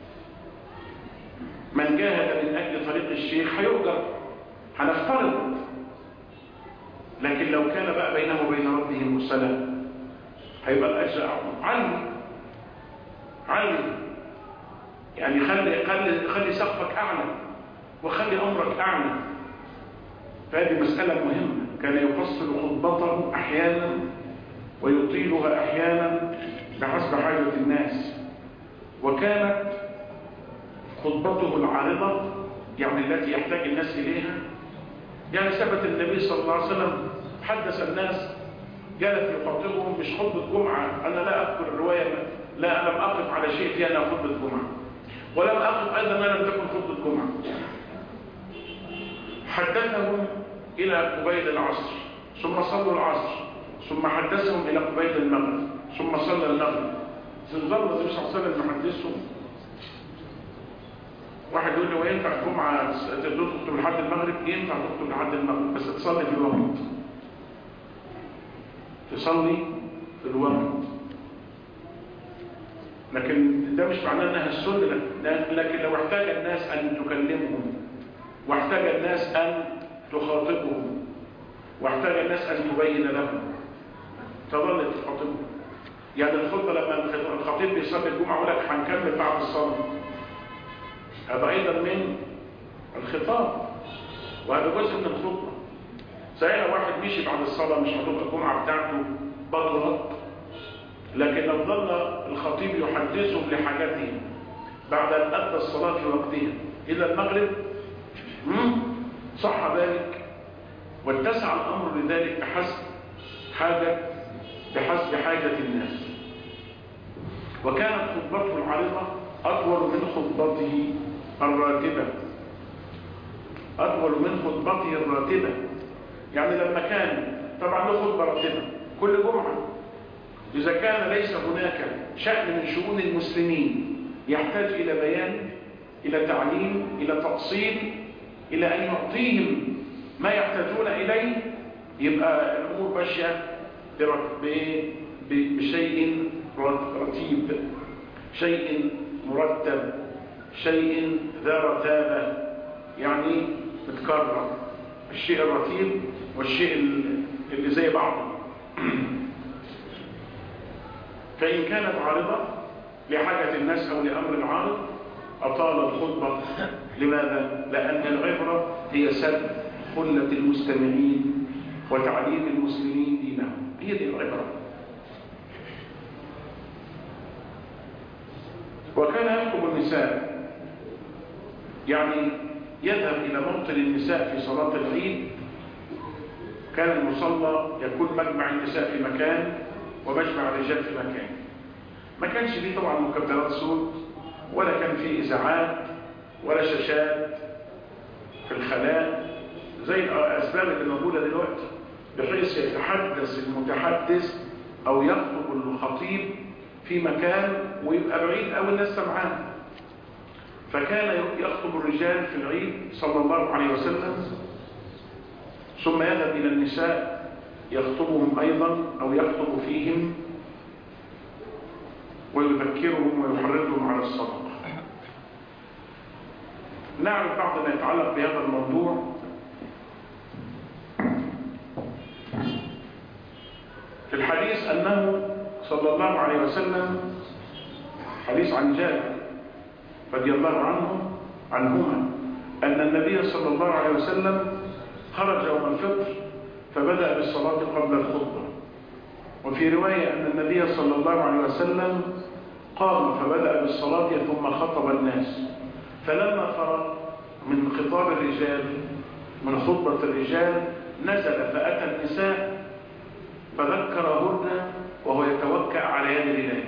من جاهد من اجل طريق الشيخ هيؤجر هنفترض لكن لو كان بقى بينه وبين ربه مرسلا هيبقى الاجر اعظم علم علم يعني خلي خلي خلي سقفك اعلى وخلي امرك اعلى فهذه مساله مهمه كان يفصل خطبته احيانا ويطيلها احيانا بحسب حاجه الناس وكانت خطبته العارضة يعني التي يحتاج الناس إليها يعني ثبت النبي صلى الله عليه وسلم حدث الناس جالت يخاطبهم مش خطبة جمعة أنا لا أذكر الرواية لا أنا لم أقف على شيء فيها أنها خطبة جمعة ولم أقف أيضا ما لم تكن خطبة جمعة حدثهم إلى قبيل العصر ثم صلوا العصر ثم حدثهم إلى قبيل المغرب ثم صلى المغرب ظل النبي صلى الله عليه وسلم يحدثهم واحد يقول لي وينفع الجمعة تخطب لحد المغرب ينفع تخطب لحد المغرب بس تصلي في الوقت تصلي في الوقت لكن ده مش معناه انها السنة لكن لو احتاج الناس ان تكلمهم واحتاج الناس ان تخاطبهم واحتاج الناس ان تبين لهم تظل تخاطبهم يعني الخطبة لما الخطيب بيصلي الجمعة يقول لك هنكمل بعد الصلاة هذا ايضا من الخطاب وهذا جزء من الخطبة صحيح لو واحد مشي بعد الصلاة مش هتبقى الجمعة بتاعته بطلت لكن لو ظل الخطيب يحدثهم لحاجاتهم بعد أن أدى الصلاة في وقتها إلى المغرب صح ذلك واتسع الأمر لذلك بحسب حاجة بحسب حاجة الناس وكانت خطبته العارضة أطول من خطبته الراتبة أطول من خطبته الراتبة يعني لما كان طبعا له خطبة راتبة كل جمعة إذا كان ليس هناك شأن من شؤون المسلمين يحتاج إلى بيان إلى تعليم إلى تفصيل إلى أن يعطيهم ما يحتاجون إليه يبقى الأمور ماشية بشيء رتيب شيء مرتب شيء ذا رتابة يعني متكرر الشيء الرتيب والشيء اللي زي بعضه فإن كانت عارضة لحاجة الناس أو لأمر عارض أطال الخطبة لماذا؟ لأن العبرة هي سد خلة المستمعين وتعليم المسلمين دينهم هي دي العبرة وكان يخطب النساء يعني يذهب إلى موطن النساء في صلاة العيد كان المصلى يكون مجمع النساء في مكان ومجمع الرجال في مكان ما كانش فيه طبعا مكبرات صوت ولا كان فيه إذاعات ولا شاشات في الخلاء زي الأسباب اللي موجودة دلوقتي بحيث يتحدث المتحدث أو يخطب الخطيب في مكان ويبقى بعيد أو الناس سمعان فكان يخطب الرجال في العيد صلى الله عليه وسلم ثم يذهب إلى النساء يخطبهم أيضا أو يخطب فيهم ويذكرهم ويحرضهم على الصدقة نعرف بعض ما يتعلق بهذا الموضوع في الحديث أنه صلى الله عليه وسلم حديث عن جابر رضي الله عنه عنهما أن النبي صلى الله عليه وسلم خرج يوم الفطر فبدأ بالصلاة قبل الخطبة وفي رواية أن النبي صلى الله عليه وسلم قام فبدأ بالصلاة ثم خطب الناس فلما فرغ من خطاب الرجال من خطبة الرجال نزل فأتى النساء فذكرهن وهو يتوكأ على يد بلال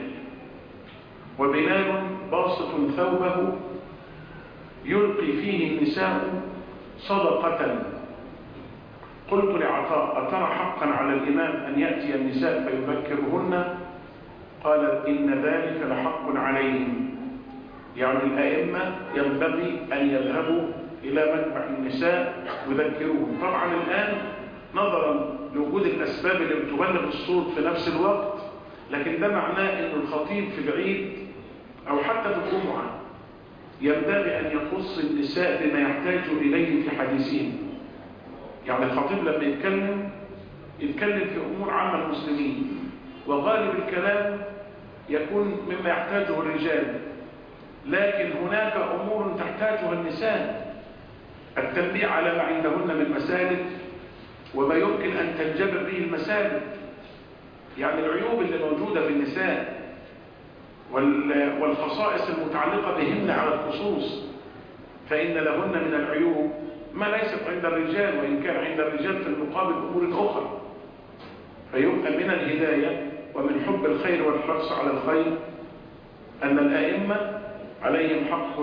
وبلال باسط ثوبه يلقي فيه النساء صدقة قلت لعطاء أترى حقا على الإمام أن يأتي النساء فيذكرهن قال إن ذلك لحق عليهم يعني الأئمة ينبغي أن يذهبوا إلى مجمع النساء ويذكروهم طبعا الآن نظرا لوجود الأسباب اللي بتبلغ الصوت في نفس الوقت لكن ده معناه أن الخطيب في العيد أو حتى في الجمعة ينبغي أن يخص النساء بما يحتاج إليه في حديثهم يعني الخطيب لما يتكلم يتكلم في أمور عامة المسلمين وغالب الكلام يكون مما يحتاجه الرجال لكن هناك أمور تحتاجها النساء التنبيه على ما عندهن من مسالك وما يمكن أن تنجبر به المسالك يعني العيوب اللي موجودة في النساء والخصائص المتعلقة بهن على الخصوص فإن لهن من العيوب ما ليست عند الرجال وإن كان عند الرجال في المقابل أمور أخرى فيبقى من الهداية ومن حب الخير والحرص على الخير أن الأئمة عليهم حق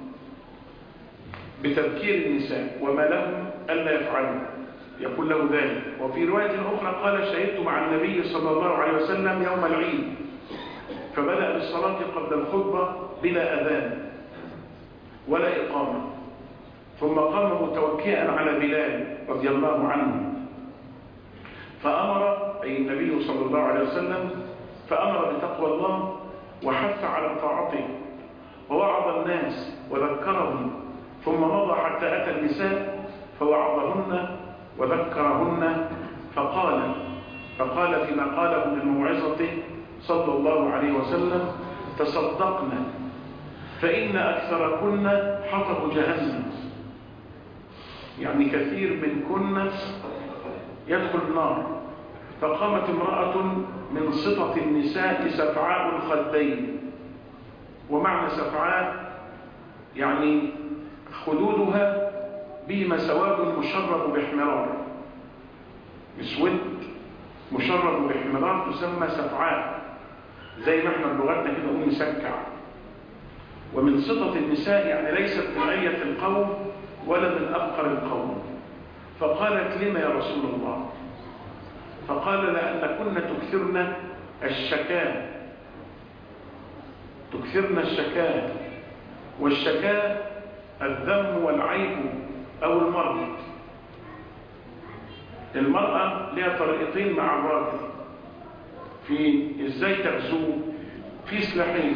بتذكير النساء وما لهم ألا يفعلوا يقول له ذلك وفي رواية أخرى قال شهدت مع النبي صلى الله عليه وسلم يوم العيد فبدأ بالصلاة قبل الخطبة بلا أذان ولا إقامة ثم قام متوكئا على بلال رضي الله عنه فأمر أي النبي صلى الله عليه وسلم فأمر بتقوى الله وحث على طاعته ووعظ الناس وذكرهم ثم مضى حتى أتى النساء فوعظهن وذكرهن فقال فقال فيما قاله من موعظته صلى الله عليه وسلم تصدقنا فإن أكثركن حطب جهنم يعني كثير من كن يدخل النار فقامت امرأة من سطة النساء سفعاء الخدين ومعنى سفعاء يعني خدودها بهما سواد مشرب باحمرار اسود مشرب باحمرار تسمى سفعاء زي ما احنا بلغتنا كده نقول مسكع ومن سطة النساء يعني ليست من أية القوم ولا من أبقر القوم فقالت لما يا رسول الله فقال لأن كنا تكثرن الشكاة تكثرن الشكاة والشكاة الذم والعيب أو المرض المرأة لها طريقتين مع الراجل في ازاي تغزوه في سلاحين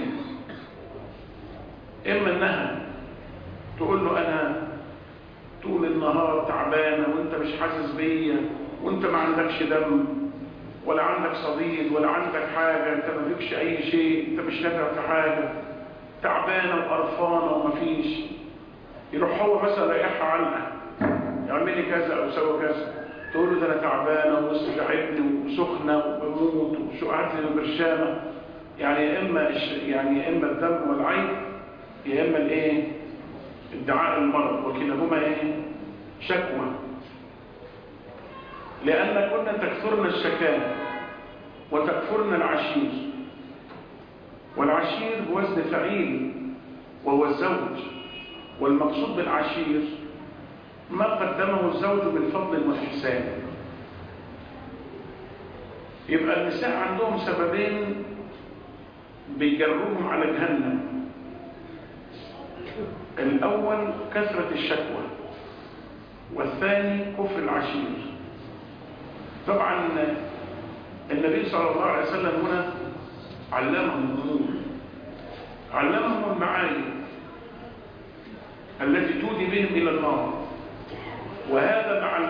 اما انها تقول له انا طول النهار تعبانه وانت مش حاسس بيا وانت ما عندكش دم ولا عندك صديد ولا عندك حاجه انت ما فيكش اي شيء انت مش نافع في حاجه تعبانه وقرفانه ومفيش يروح هو مثلا رايحها علقه يعمل لي كذا او سوى كذا تقول له ده انا تعبانه ووسط تعبني وسخنه وبموت وشقعت لي البرشامه يعني يا اما يعني يا اما الدم والعين يا اما الايه ادعاء المرض وكلاهما ايه شكوى لان كنا تكثرن الشكاوى وتكفرن العشير والعشير بوزن فعيل وهو الزوج والمقصود بالعشير ما قدمه الزوج بالفضل والإحسان يبقى النساء عندهم سببين بيجروهم على جهنم الأول كثرة الشكوى والثاني كفر العشير طبعا النبي صلى الله عليه وسلم هنا علمهم الأمور علمهم المعاني التي تودي بهم إلى النار وهذا مع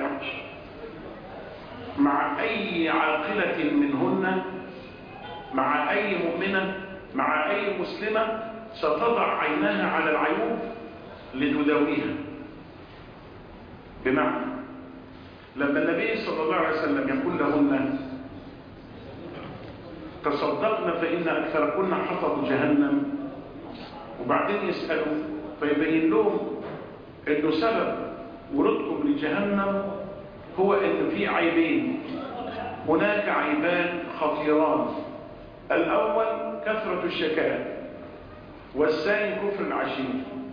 مع أي عاقلة منهن مع أي مؤمنة مع أي مسلمة ستضع عينها على العيوب لتداويها بمعنى لما النبي صلى الله عليه وسلم يقول لهن تصدقن فإن أكثركن حطب جهنم وبعدين يسألوا فيبين لهم أنه سبب ورودكم لجهنم هو ان في عيبين هناك عيبان خطيران الاول كثرة الشكاء والثاني كفر العشير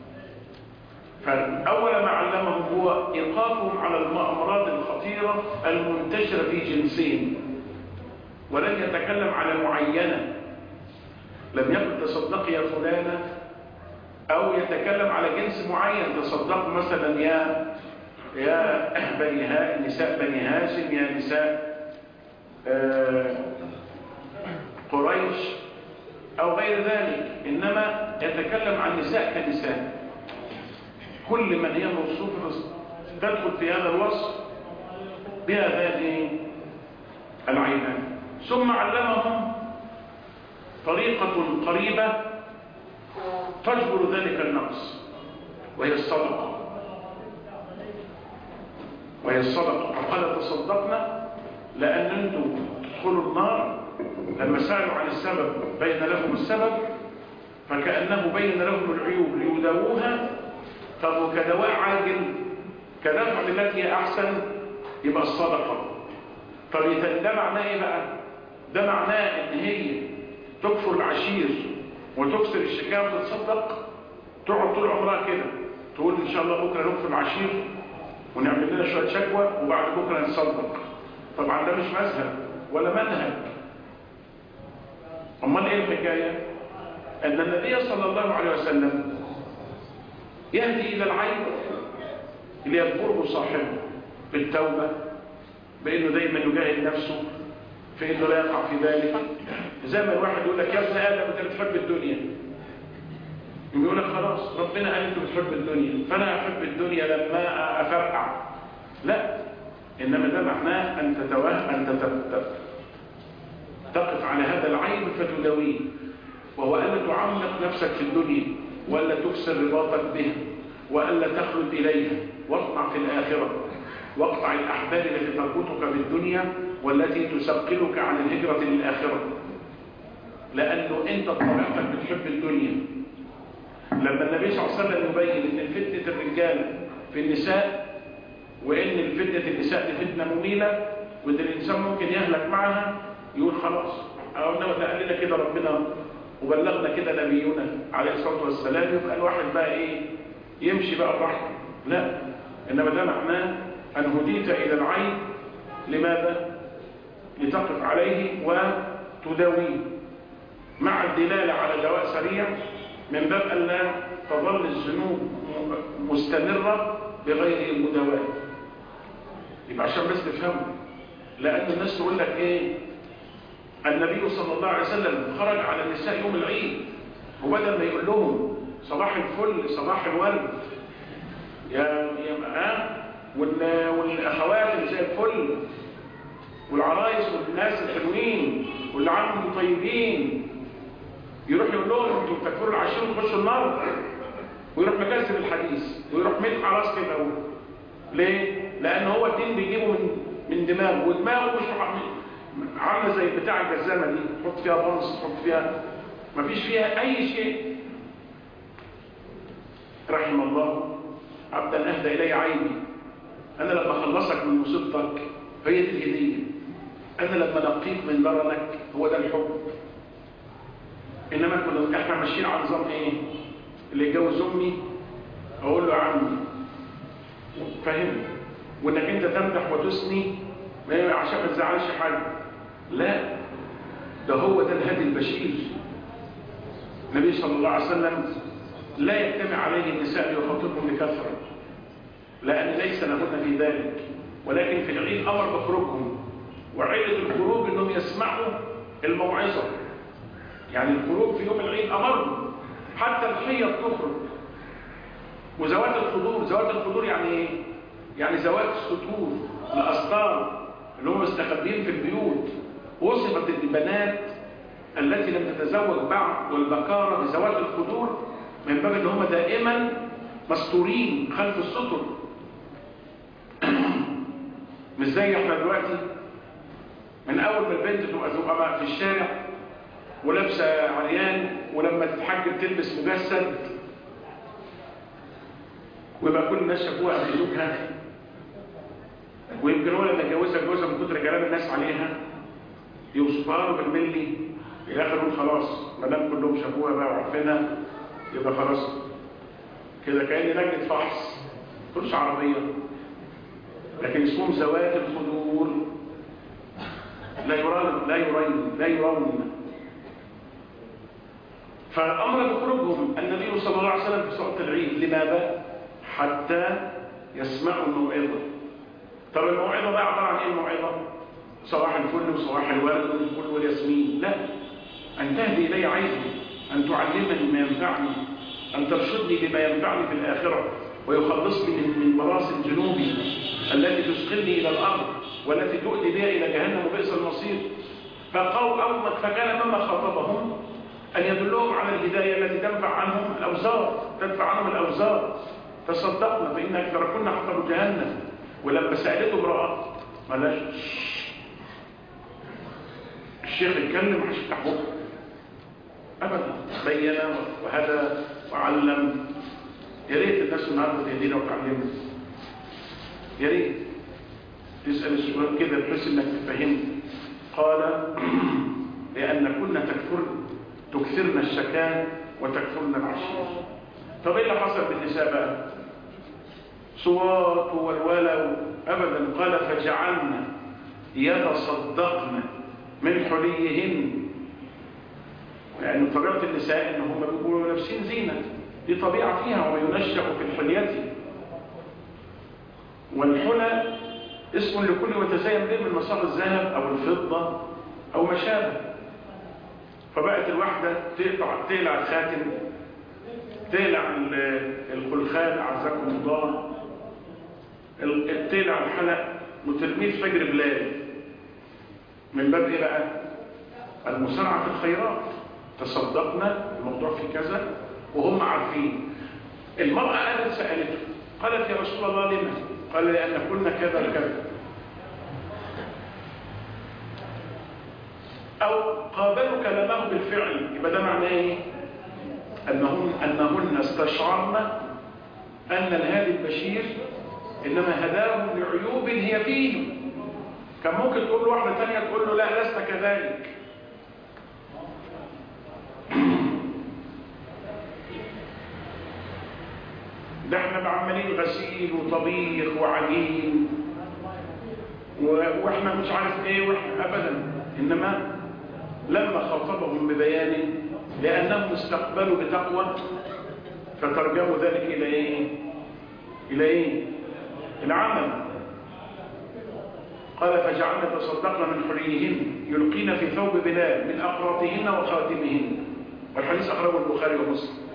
فاول ما علمهم هو ايقافهم على الامراض الخطيرة المنتشرة في جنسين ولن يتكلم على معينة لم يقل تصدقي يا فلانة او يتكلم على جنس معين تصدق مثلا يا يا بني ها نساء بني هاشم يا نساء آه قريش او غير ذلك انما يتكلم عن نساء كنساء كل من هي موصوفه تدخل في هذا الوصف بهذان العينان ثم علمهم طريقه قريبه تجبر ذلك النقص وهي الصدقة وهي الصدقة فقال تصدقنا لأن أنتم تدخلوا النار لما سألوا عن السبب بين لهم السبب فكأنه بين لهم العيوب ليداووها طب وكدواء عاجل كدفع التي هي أحسن يبقى الصدقة طب ده معناه إيه بقى؟ ده معناه إن هي تكفر العشير وتكسر الشكاوى وتتصدق تقعد طول عمرها كده تقول إن شاء الله بكرة نكفر العشير ونعمل لنا شوية شكوى وبعد بكرة نتصدق طبعا ده مش مذهب ولا منهج امال ايه الحكايه ان النبي صلى الله عليه وسلم يهدي الى العين ليذكره صاحبه بالتوبه بانه دايما يجاهد نفسه في انه لا يقع في ذلك زي ما الواحد يقول لك يا ابن ادم انت بتحب الدنيا يقول لك خلاص ربنا قال انت بتحب الدنيا فانا احب الدنيا لما افرقع لا انما ده معناه ان تتوه ان تتبتب تقف على هذا العين فتداويه وهو ألا تعمق نفسك في الدنيا وألا تكسر رباطك بها وألا تخلد إليها واطمع في الآخرة واقطع الأحبال التي تربطك بالدنيا والتي تسقلك عن الهجرة للآخرة لأنه أنت بطبيعتك بتحب الدنيا لما النبي صلى الله عليه وسلم يبين أن فتنة الرجال في النساء وأن فتنة النساء دي فتنة مميلة وأن الإنسان ممكن يهلك معها يقول خلاص أو إنما ده قال لنا كده ربنا وبلغنا كده نبينا عليه الصلاة والسلام يبقى الواحد بقى إيه يمشي بقى براحته لا إنما ده معناه أن هديت إلى العين لماذا؟ لتقف عليه وتداويه مع الدلالة على دواء سريع من باب أن لا تظل الذنوب مستمرة بغير المداواة يبقى عشان بس تفهموا لأن الناس تقول لك إيه النبي صلى الله عليه وسلم خرج على النساء يوم العيد وبدل ما يقول لهم صباح الفل صباح الورد يا يا ها والاخوات اللي زي الفل والعرايس والناس الحلوين واللي عنهم طيبين يروح يقول لهم انتوا بتكفروا العشير وتخشوا النار ويروح مكذب الحديث ويروح ملح راس كده هو ليه؟ لان هو الدين بيجيبه من من دماغه ودماغه مش عامله زي بتاع الجزامه دي تحط فيها بنص تحط فيها ما فيش فيها اي شيء رحم الله عبدا اهدى الي عيني انا لما اخلصك من مصيبتك هي دي الهديه انا لما نقيك من ضررك هو ده الحب انما كنا احنا ماشيين على نظام ايه اللي يتجوز امي اقول له عمي فاهم وانك انت تمدح وتثني عشان ما تزعلش حد لا ده هو ده الهدي البشير النبي صلى الله عليه وسلم لا يجتمع عليه النساء ليخاطبهم بكثره لان ليس لهن في ذلك ولكن في العيد امر بخروجهم وعله الخروج انهم يسمعوا الموعظه يعني الخروج في يوم العيد امرهم حتى الحيه تخرج وزوات الخضور زوات الخضور يعني ايه يعني زوات السطور الاسطار اللي هم مستخبيين في البيوت وصفت البنات التي لم تتزوج بعد والبكارة بزواج الخضور من باب ان هم دائما مستورين خلف السطر مش زي احنا دلوقتي من اول ما البنت تبقى تبقى في الشارع ولابسه عريان ولما تتحجب تلبس مجسد ويبقى كل الناس شافوها قبل زوجها ويمكن هو لما اتجوزها جوزها من كتر كلام الناس عليها يوصفها له بالملي في الاخر يقول خلاص ما دام كلهم شافوها بقى وعارفينها يبقى خلاص كده كأن لجنة فحص كلش عربية لكن اسمهم زوات الخدور لا يرون لا يرين لا يرون فأمر بخروجهم النبي صلى الله عليه وسلم في صلاة العيد لماذا؟ حتى يسمعوا الموعظة طب الموعظة بقى عبارة عن ايه الموعظة؟ صباح الفل وصباح الورد والفل والياسمين لا أن تهدي إلي عيني أن تعلمني ما ينفعني أن ترشدني لما ينفعني في الآخرة ويخلصني من من براس جنوبي التي تسقلني إلى الأرض والتي تؤدي بها إلى جهنم وبئس المصير فقال أو فكان مما خاطبهم أن يدلهم على الهداية التي تنفع عنهم الأوزار تدفع عنهم الأوزار تصدقنا فإن أكثركن حطب جهنم ولما سألته امرأة ملاش الشيخ يتكلم محدش يفتح بقه ابدا بين وهدى وعلم يا ريت الناس النهارده تهدينا وتعلمنا يا ريت تسال السؤال كده بحيث انك تفهمني قال لان كنا تكفر تكثرن الشكاة وتكفرن العشير طب ايه اللي حصل بالنساء بقى صوات والولو ابدا قال فجعلنا يتصدقن من حليهن يعني طبيعة النساء ان هم بيقولوا لابسين زينة دي طبيعة فيها وينشأ في الحلية والحلى اسم لكل متزين به من مصاب الذهب او الفضة او ما شابه فبقت الواحدة تقطع تقلع الخاتم تقلع الخلخال اعزكم الله تقلع الحلق وترميه في فجر بلاد من باب ايه بقى المسارعة في الخيرات تصدقنا الموضوع في كذا وهم عارفين المرأة قالت سألته قالت يا رسول الله لما قال لأن كنا كذا كذا أو قابلوا كلامه بالفعل يبقى ده معناه إيه؟ أنهن, أنهن استشعرن أن الهادي البشير إنما هداهم لعيوب هي فيهم كان ممكن تقول له واحدة تانية تقول له لا لست كذلك ده احنا عمالين غسيل وطبيخ وعجين واحنا مش عارف ايه واحنا ابدا انما لما خاطبهم ببيان لانهم استقبلوا بتقوى فترجموا ذلك الى ايه الى ايه العمل قال فجعلنا تصدقنا من حليهن يلقين في ثوب بلال من اقراطهن وخاتمهن والحديث اخرجه البخاري ومسلم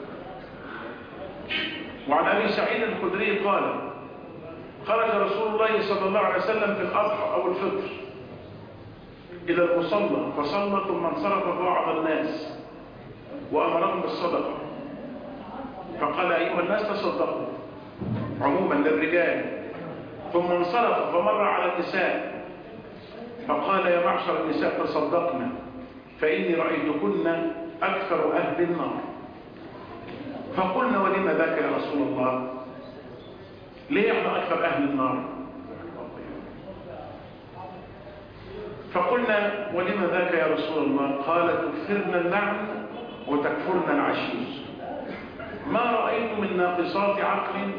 وعن ابي سعيد الخدري قال خرج رسول الله صلى الله عليه وسلم في الاضحى او الفطر الى المصلى فصلى ثم انصرف فوعظ الناس وامرهم بالصدقه فقال ايها الناس تصدقوا عموما للرجال ثم انصرف فمر على النساء فقال يا معشر النساء تصدقنا فاني رايتكن اكثر اهل النار فقلنا ولم ذاك يا رسول الله ليه احنا اكثر اهل النار فقلنا ولم ذاك يا رسول الله قال تكثرن اللعن وتكفرن العشير ما رأيت من ناقصات عقل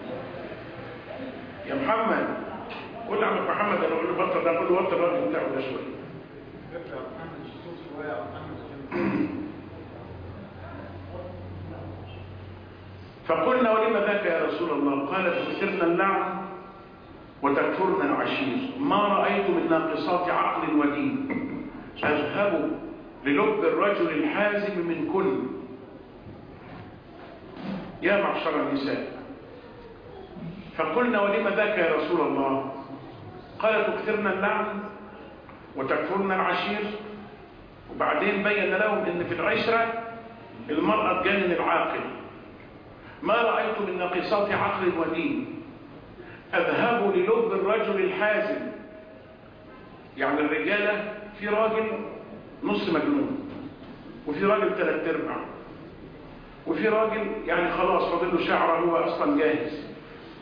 يا محمد قول عمك محمد انا اقول له بطل ده اقول له بطل الراجل بتاعه ده شويه فقلنا ولم ذاك يا رسول الله قال تكثرن اللعن وتكفرن العشير ما رأيت من ناقصات عقل ودين أذهب للب الرجل الحازم من كل يا معشر النساء فقلنا ولم ذاك يا رسول الله قال تكثرن اللعن وتكفرن العشير وبعدين بين لهم ان في العشرة المرأة تجنن العاقل ما رأيت من ناقصات عقل ودين أذهب للب الرجل الحازم يعني الرجالة في راجل نص مجنون وفي راجل ثلاث ارباع وفي راجل يعني خلاص فاضل له شعره هو اصلا جاهز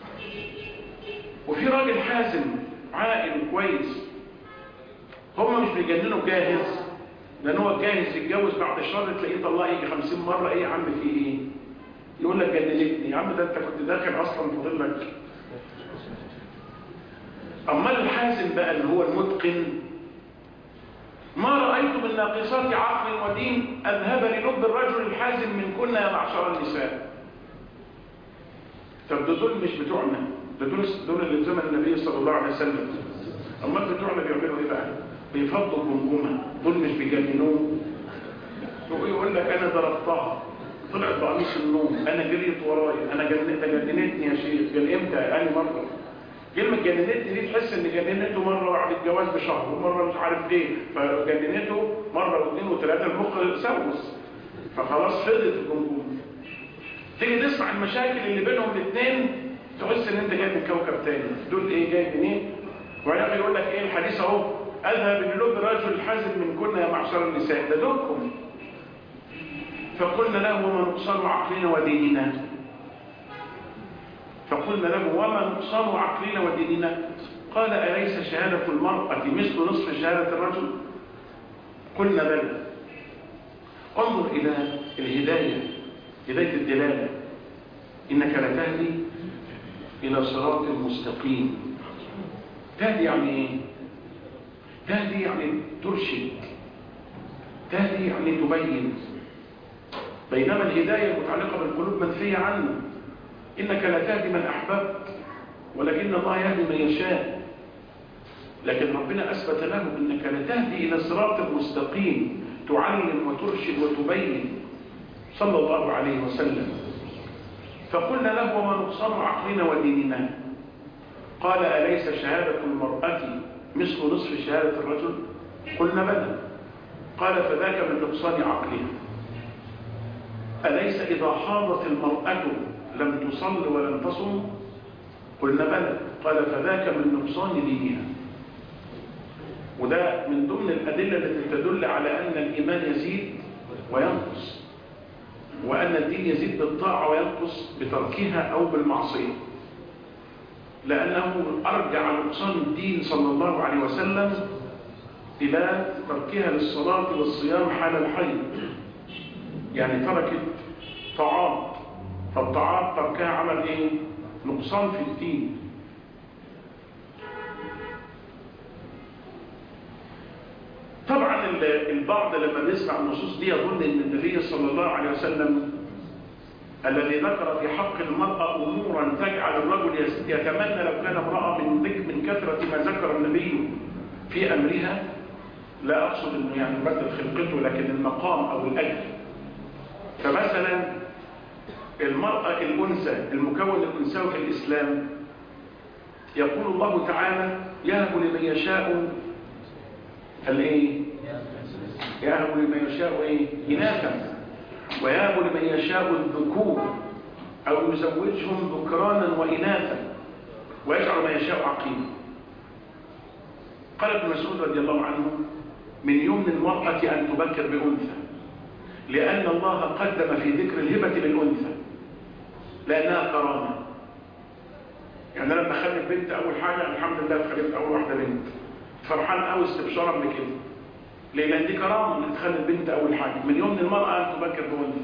وفي راجل حازم عاقل كويس هم مش بيجننوا جاهز لان هو جاهز يتجوز بعد الشهر تلاقيه طلع يجي 50 مره ايه يا عم في ايه يقول لك جننتني يا عم ده انت كنت داخل اصلا فاضل لك اما الحازم بقى اللي هو المتقن ما رأيت من ناقصات عقل ودين أذهب للب الرجل الحازم من كنا يا معشر النساء طب دول مش بتوعنا ده دول دول اللي زمن النبي صلى الله عليه وسلم أما بتوعنا بيعملوا إيه بقى بيفضوا الجمجمة دول مش بيجننوه يقول لك أنا ضربتها طلعت بقميص النوم أنا جريت ورايا أنا جننت جننتني يا شيخ جن إمتى أني مرة كلمة جننتني دي تحس ان جننته مرة بعد الجواز بشهر ومرة مش عارف ايه فجننته مرة واثنين وثلاثة المخ سوس فخلاص فضت الجمهور تيجي تسمع المشاكل اللي بينهم الاثنين تحس ان انت جاي من كوكب تاني دول ايه جاي منين وبعدين يقول لك ايه الحديث اهو اذهب للب رجل حازم من كنا يا معشر النساء ده دكم فقلنا له وما نقصان عقلنا وديننا فقلنا له وما نقصان عقلنا وديننا قال أليس شهادة المرأة مثل نصف شهادة الرجل قلنا بلى انظر إلى الهداية هداية الدلالة إنك لتهدي إلى صراط مستقيم تهدي يعني إيه؟ تهدي يعني ترشد تهدي يعني تبين بينما الهداية المتعلقة بالقلوب منفية عنه إنك لا تهدي من أحببت ولكن الله يهدي من يشاء لكن ربنا أثبت له إنك لا تهدي إلى صراط مستقيم تعلم وترشد وتبين صلى الله عليه وسلم فقلنا له وما نقصان عقلنا وديننا قال أليس شهادة المرأة مثل نصف شهادة الرجل قلنا بلى قال فذاك من نقصان عقلها أليس إذا حاضت المرأة لم تصل ولم تصم قلنا بلى قال فذاك من نقصان دينها وده من ضمن الأدلة التي تدل على أن الإيمان يزيد وينقص وأن الدين يزيد بالطاعة وينقص بتركها أو بالمعصية لأنه أرجع نقصان الدين صلى الله عليه وسلم إلى تركها للصلاة والصيام حال الحي يعني تركت طعام فالطعام تركها عمل ايه نقصان في الدين طبعا البعض لما بيسمع النصوص دي يظن ان النبي صلى الله عليه وسلم الذي ذكر في حق المرأة أمورا تجعل الرجل يتمنى لو كان امرأة من من كثرة ما ذكر النبي في أمرها لا أقصد أنه يعني بدل خلقته لكن المقام أو الأجر فمثلا المرأة الأنثى المكون الأنثوي في الإسلام يقول الله تعالى يهب لمن يشاء الايه يهب لمن يشاء ايه إناثا ويهب لمن يشاء الذكور أو يزوجهم ذكرانا وإناثا ويجعل ما يشاء عقيما قال ابن مسعود رضي الله عنه من يمن المرأة أن تبكر بأنثى لأن الله قدم في ذكر الهبة للأنثى لأنها كرامة يعني أنا لما خلف بنت أول حاجة الحمد لله خلفت أول واحدة بنت فرحان قوي استبشارا بكده ليه؟ لأن دي كرامة إنك تخلف بنت أول حاجة من يوم المرأة أن تبكر بأنثى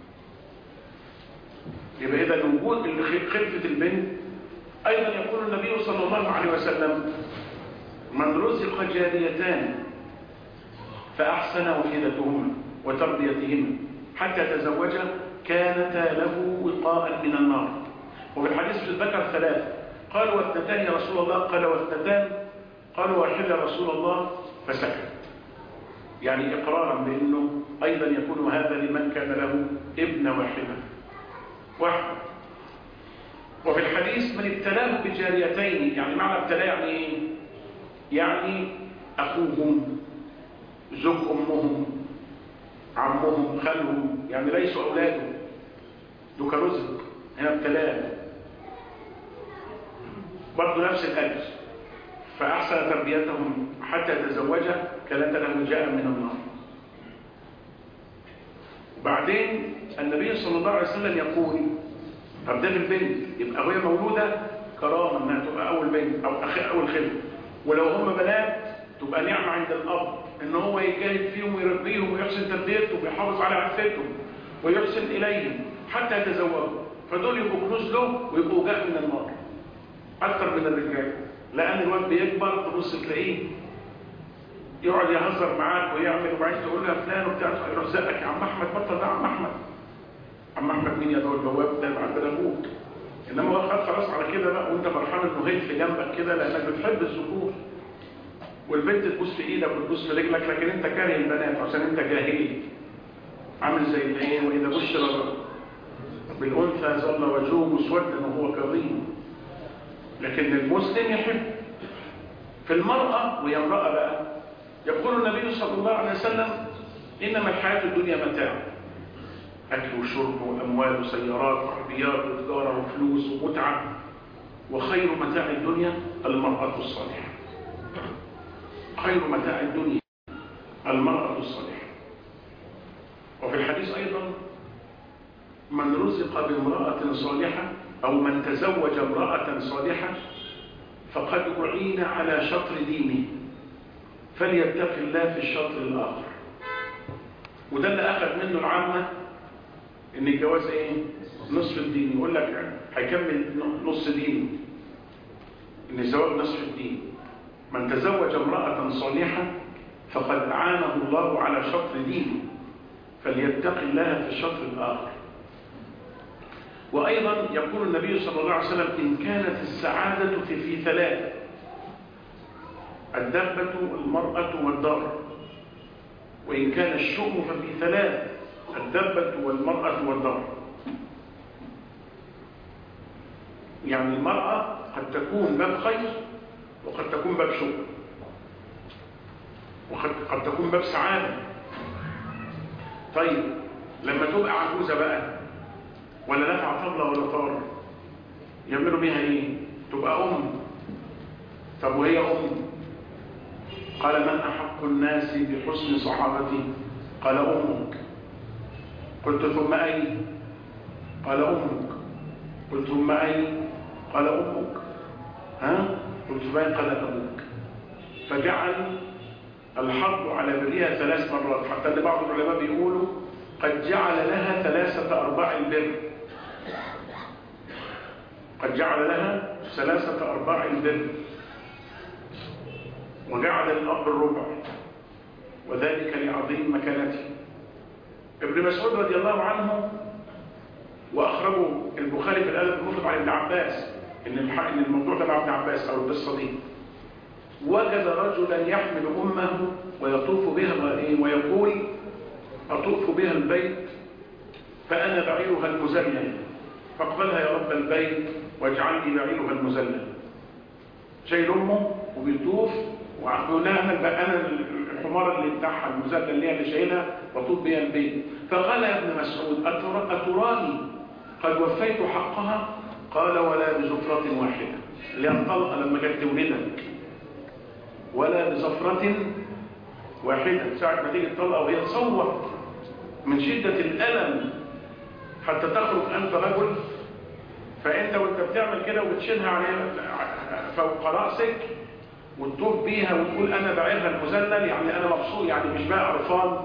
يبقى إذا وجود خلفة البنت أيضا يقول النبي صلى الله عليه وسلم من رزق جاريتان فأحسن وحدتهما وتربيتهما حتى تزوجا كانتا له وقاء من النار وفي الحديث في الذكر ثلاثة قالوا واثنتان يا رسول الله قال واثنتان قالوا واحدة يا رسول الله فسكت يعني إقرارا بأنه أيضا يكون هذا لمن كان له ابن واحدة واحد وفي الحديث من ابتلاه بجاريتين يعني معنى ابتلاه يعني ايه يعني أخوهم زوج أمهم عمهم خالهم يعني ليسوا أولاده دول كرزق هنا ابتلاه برضه نفس الأجر فأحسن تربيتهم حتى تزوجها كانت له جاء من النار وبعدين النبي صلى الله عليه وسلم يقول طب ده البنت يبقى وهي مولودة كرامة انها تبقى أول بنت أو أخي أول خلف ولو هم بنات تبقى نعمة عند الأب ان هو يجاهد فيهم ويربيهم ويحسن تربيتهم ويحافظ على عفتهم ويحسن إليهم حتى يتزوجوا فدول يبقوا كنوز له ويبقوا جاء من النار أكثر من الرجال لأن الواد بيكبر تبص تلاقيه يقعد يهزر معاك ويعمل وبعدين تقول له يا فلان وبتاع يروح زقك يا عم احمد بطل ده عم احمد عم احمد مين يا دول البواب ده عند ابوك انما هو خد خلاص على كده بقى وانت فرحان انه هيت في جنبك كده لانك بتحب الذكور والبنت تبوس في ايدك وتبوس في رجلك لكن انت كاره البنات عشان انت جاهلي عامل زي الايه واذا بشر بالانثى ظل وجهه مسودا وهو كظيم لكن المسلم يحب في المرأة وهي امرأة بقى يقول النبي صلى الله عليه وسلم إنما الحياة الدنيا متاع أكل وشرب وأموال وسيارات وعربيات وتجارة وفلوس ومتعة وخير متاع الدنيا المرأة الصالحة خير متاع الدنيا المرأة الصالحة وفي الحديث أيضا من رزق بامرأة صالحة أو من تزوج امرأة صالحة فقد أعين على شطر دينه فليتق الله في الشطر الآخر وده اللي أخذ منه العامة إن الجواز إيه؟ نصف الدين يقول لك هيكمل نص دين إن الزواج نصف الدين من تزوج امرأة صالحة فقد أعانه الله على شطر دينه فليتق الله في الشطر الآخر وأيضا يقول النبي صلى الله عليه وسلم إن كانت السعادة في, في ثلاث الدابة المرأة والدار وإن كان الشؤم ففي ثلاث الدابة والمرأة والدار يعني المرأة قد تكون باب خير وقد تكون باب شؤم وقد قد تكون باب سعادة طيب لما تبقى عجوزة بقى ولا نفع طبلة ولا طار يعملوا بيها ايه تبقى ام طب وهي ام قال من احق الناس بحسن صحابتي قال امك قلت ثم اي قال امك قلت ثم اي قال امك ها قلت ثم اي قال ابوك فجعل الحرب على برها ثلاث مرات حتى ان بعض العلماء بيقولوا قد جعل لها ثلاثة أرباع البر قد جعل لها ثلاثة أرباع البر وجعل الأب الربع وذلك لعظيم مكانته ابن مسعود رضي الله عنه وأخرجوا البخاري في الأدب المفرد عن ابن عباس إن إن الموضوع ده مع ابن عباس أو القصة دي وجد رجلا يحمل أمه ويطوف بها ويقول أطوف بها البيت فأنا بعيرها المزلل فاقبلها يا رب البيت واجعلني بعيرها المزلل شايل أمه وبيطوف ويقول لها أنا أنا الحمار اللي بتاعها المزلل اللي هي اللي شايلها وطوف بها البيت فقال يا ابن مسعود أتراني قد وفيت حقها قال ولا بزفرة واحدة اللي الطلقة لما جت تولدك ولا بزفرة واحدة ساعة ما تيجي الطلقة وهي تصور من شدة الألم حتى تخرج أنت رجل فأنت وانت بتعمل كده وبتشيلها عليها فوق رأسك وتطوف بيها وتقول أنا بعيرها المزلل يعني أنا مبسوط يعني مش بقى عرفان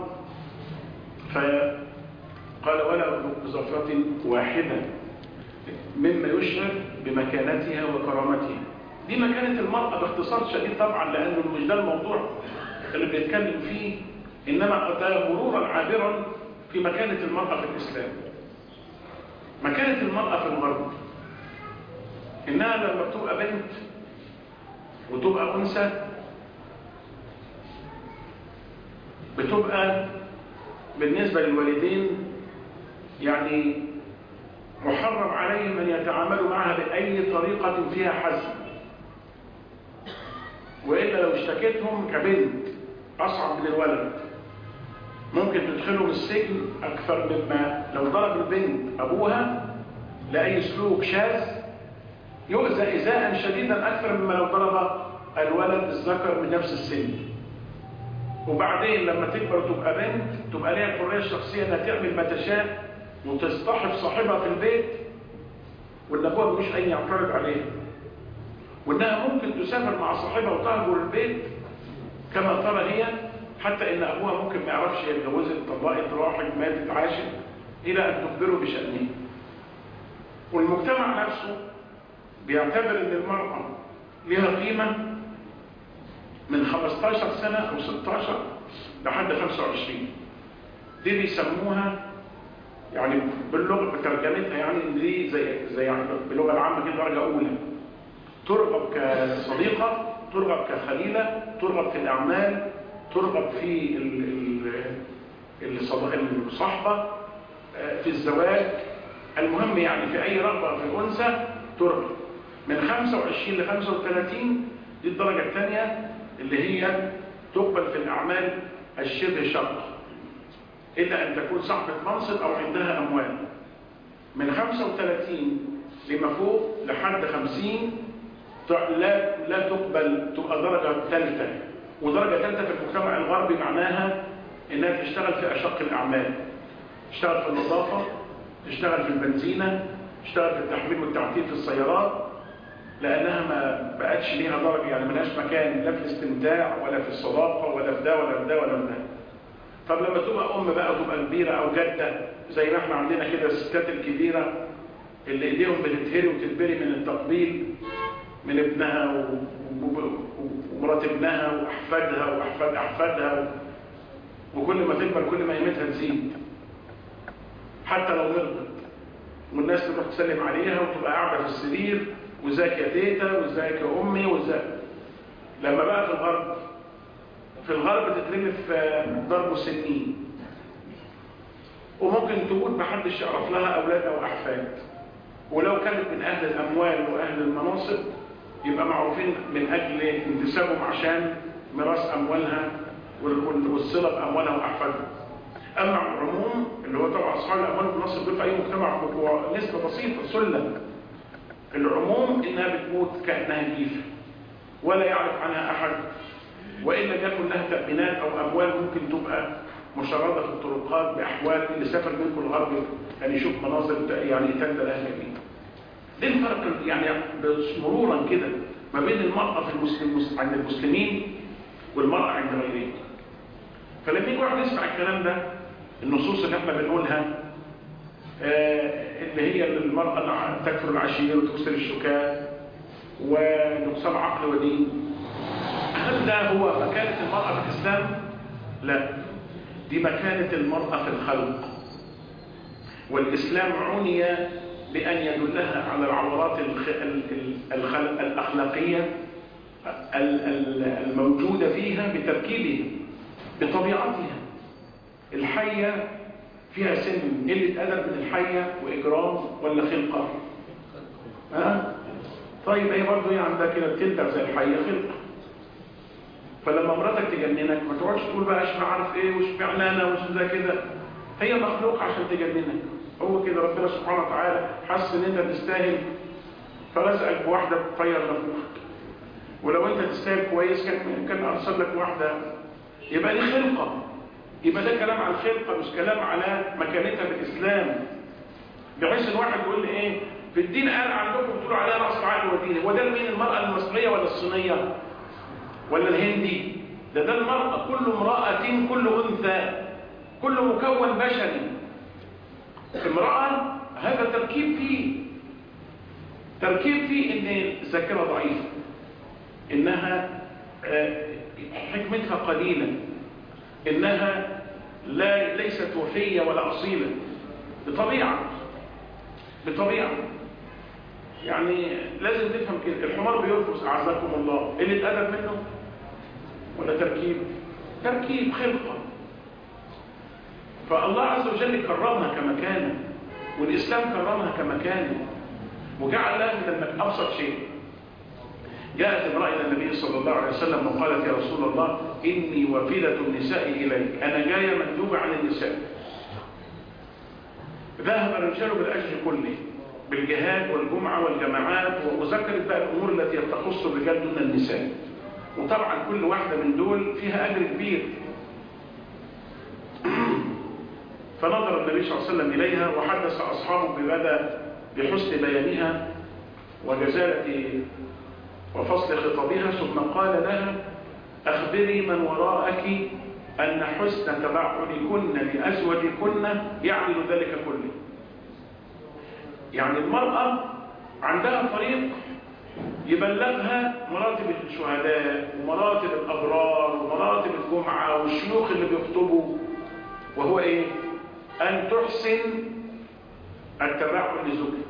فقال ولا بزفرة واحدة مما يشعر بمكانتها وكرامتها دي مكانة المرأة باختصار شديد طبعا لأنه مش ده الموضوع اللي بيتكلم فيه إنما ده مرورا عابرا في مكانة المرأة في الإسلام مكانة المرأة في الغرب إنها لما بتبقى بنت وتبقى أنثى بتبقى بالنسبة للوالدين يعني محرم عليهم أن يتعاملوا معها بأي طريقة فيها حزم وإلا لو اشتكيتهم كبنت أصعب من الولد ممكن تدخلهم السجن أكثر مما لو ضرب البنت أبوها لأي سلوك شاذ يؤذى إزاء شديدا أكثر مما لو ضرب الولد الذكر من نفس السن وبعدين لما تكبر تبقى بنت تبقى ليها الحرية الشخصية انها تعمل ما تشاء وتصطحب صاحبها في البيت وان ابوها مش أي يعترض عليها وانها ممكن تسافر مع صاحبها وتهجر البيت كما ترى هي حتى ان ابوها ممكن ما يعرفش هي اتجوزت طلقت راحت ماتت عاشت الى ان تخبره بشأنه والمجتمع نفسه بيعتبر ان المرأة لها قيمة من 15 سنة او 16 لحد 25 دي بيسموها يعني باللغة بترجمتها يعني ان دي زي زي يعني باللغة العامة كده درجة اولى ترغب كصديقة ترغب كخليلة ترغب في الاعمال ترغب في الصحبة في الزواج المهم يعني في اي رغبة في الانثى ترغب من 25 ل 35 دي الدرجة الثانية اللي هي تقبل في الأعمال الشبه شرط إلا أن تكون صاحبة منصب أو عندها أموال من 35 لما فوق لحد 50 لا لا تقبل تبقى درجة ثالثة ودرجة ثالثة في المجتمع الغربي معناها انها تشتغل في اشق الاعمال تشتغل في النظافة تشتغل في البنزينة تشتغل في التحميل والتعطيل في السيارات لانها ما بقتش ليها درجة يعني ملهاش مكان لا في الاستمتاع ولا في الصداقة ولا في ده ولا في ده ولا في ده طب لما تبقى ام بقى تبقى كبيرة او جدة زي ما احنا عندنا كده الستات الكبيرة اللي ايديهم بتتهري وتتبري من التقبيل من ابنها ومرات ابنها واحفادها واحفاد احفادها وكل ما تكبر كل ما قيمتها تزيد حتى لو مرضت والناس تروح تسلم عليها وتبقى قاعده في السرير وازيك يا تيتا وازيك يا امي وازيك لما بقى في الغرب في الغرب تترمي في ضرب سنين وممكن تموت محدش يعرف لها اولاد او احفاد ولو كانت من اهل الاموال واهل المناصب يبقى معروفين من اجل انتسابهم عشان ميراث اموالها والصله باموالها واحفادها اما العموم اللي هو طبعا اصحاب الاموال والمناصب دول في اي مجتمع هو نسبه بسيطه سله العموم انها بتموت كانها جيفه ولا يعرف عنها احد وان لم يكن لها تامينات او اموال ممكن تبقى مشردة في الطرقات بأحوال اللي سافر منكم الغرب يعني يشوف مناظر يعني تبدأ لها جميل ده الفرق يعني مرورا كده ما بين المرأة في المسلم عند المسلمين والمرأة عند غيرهم فلما يجي واحد يسمع الكلام ده النصوص اللي احنا بنقولها آه اللي هي المرأة تكفر العشير وتكسر الشكاة ونقصان عقل ودين هل ده هو مكانة المرأة في الإسلام؟ لا دي مكانة المرأة في الخلق والإسلام عني بأن يدلها على العورات الخلق الأخلاقية الموجودة فيها بتركيبها بطبيعتها الحية فيها سن قلة أدب من الحية وإجرام ولا خلقة ها؟ طيب هي برضه هي عندها كده بتلدغ زي الحية خلقة فلما مراتك تجننك ما تقعدش تقول بقى اشمع عارف ايه واشمعنى انا وش زي كده هي مخلوق عشان تجننك هو كده ربنا سبحانه وتعالى حس ان انت تستاهل فرزقك بواحده تطير نفوخك ولو انت تستاهل كويس كان كان ارسل لك واحده يبقى دي خلقه يبقى ده كلام على الخلقه مش كلام على مكانتها في الاسلام بحيث الواحد يقول لي ايه في الدين قال عندكم بتقولوا عليها نقص عقل ودين هو ده مين المراه المصريه ولا الصينيه ولا الهندي ده ده المرأة كل امرأة كل أنثى كل مكون بشري امرأة هذا تركيب فيه تركيب فيه ان الذاكرة ضعيفة انها حكمتها قليلة انها لا ليست وفية ولا أصيلة بطبيعة بطبيعة يعني لازم تفهم كده الحمار بيرفض أعزكم الله قلة أدب منه ولا تركيب تركيب خلقة فالله عز وجل كرمها كمكانه والإسلام كرمها كمكانه وجعل لها من أبسط شيء جاءت امرأة إلى النبي صلى الله عليه وسلم وقالت يا رسول الله إني وفيدة النساء إليك أنا جاية مندوبة عن النساء ذهب الرجال بالأجر كله بالجهاد والجمعة والجماعات وذكرت بقى الأمور التي تخص الرجال دون النساء وطبعا كل واحدة من دول فيها أجر كبير فنظر النبي صلى الله عليه وسلم إليها وحدث أصحابه بمدى بحسن بيانها وجزالة وفصل خطابها ثم قال لها أخبري من وراءك أن حسن تبعلكن لأزواجكن يعمل ذلك كله يعني المرأة عندها طريق يبلغها مراتب الشهداء ومراتب الأبرار ومراتب الجمعة والشيوخ اللي بيخطبوا وهو إيه؟ أن تحسن التبعل لزوجها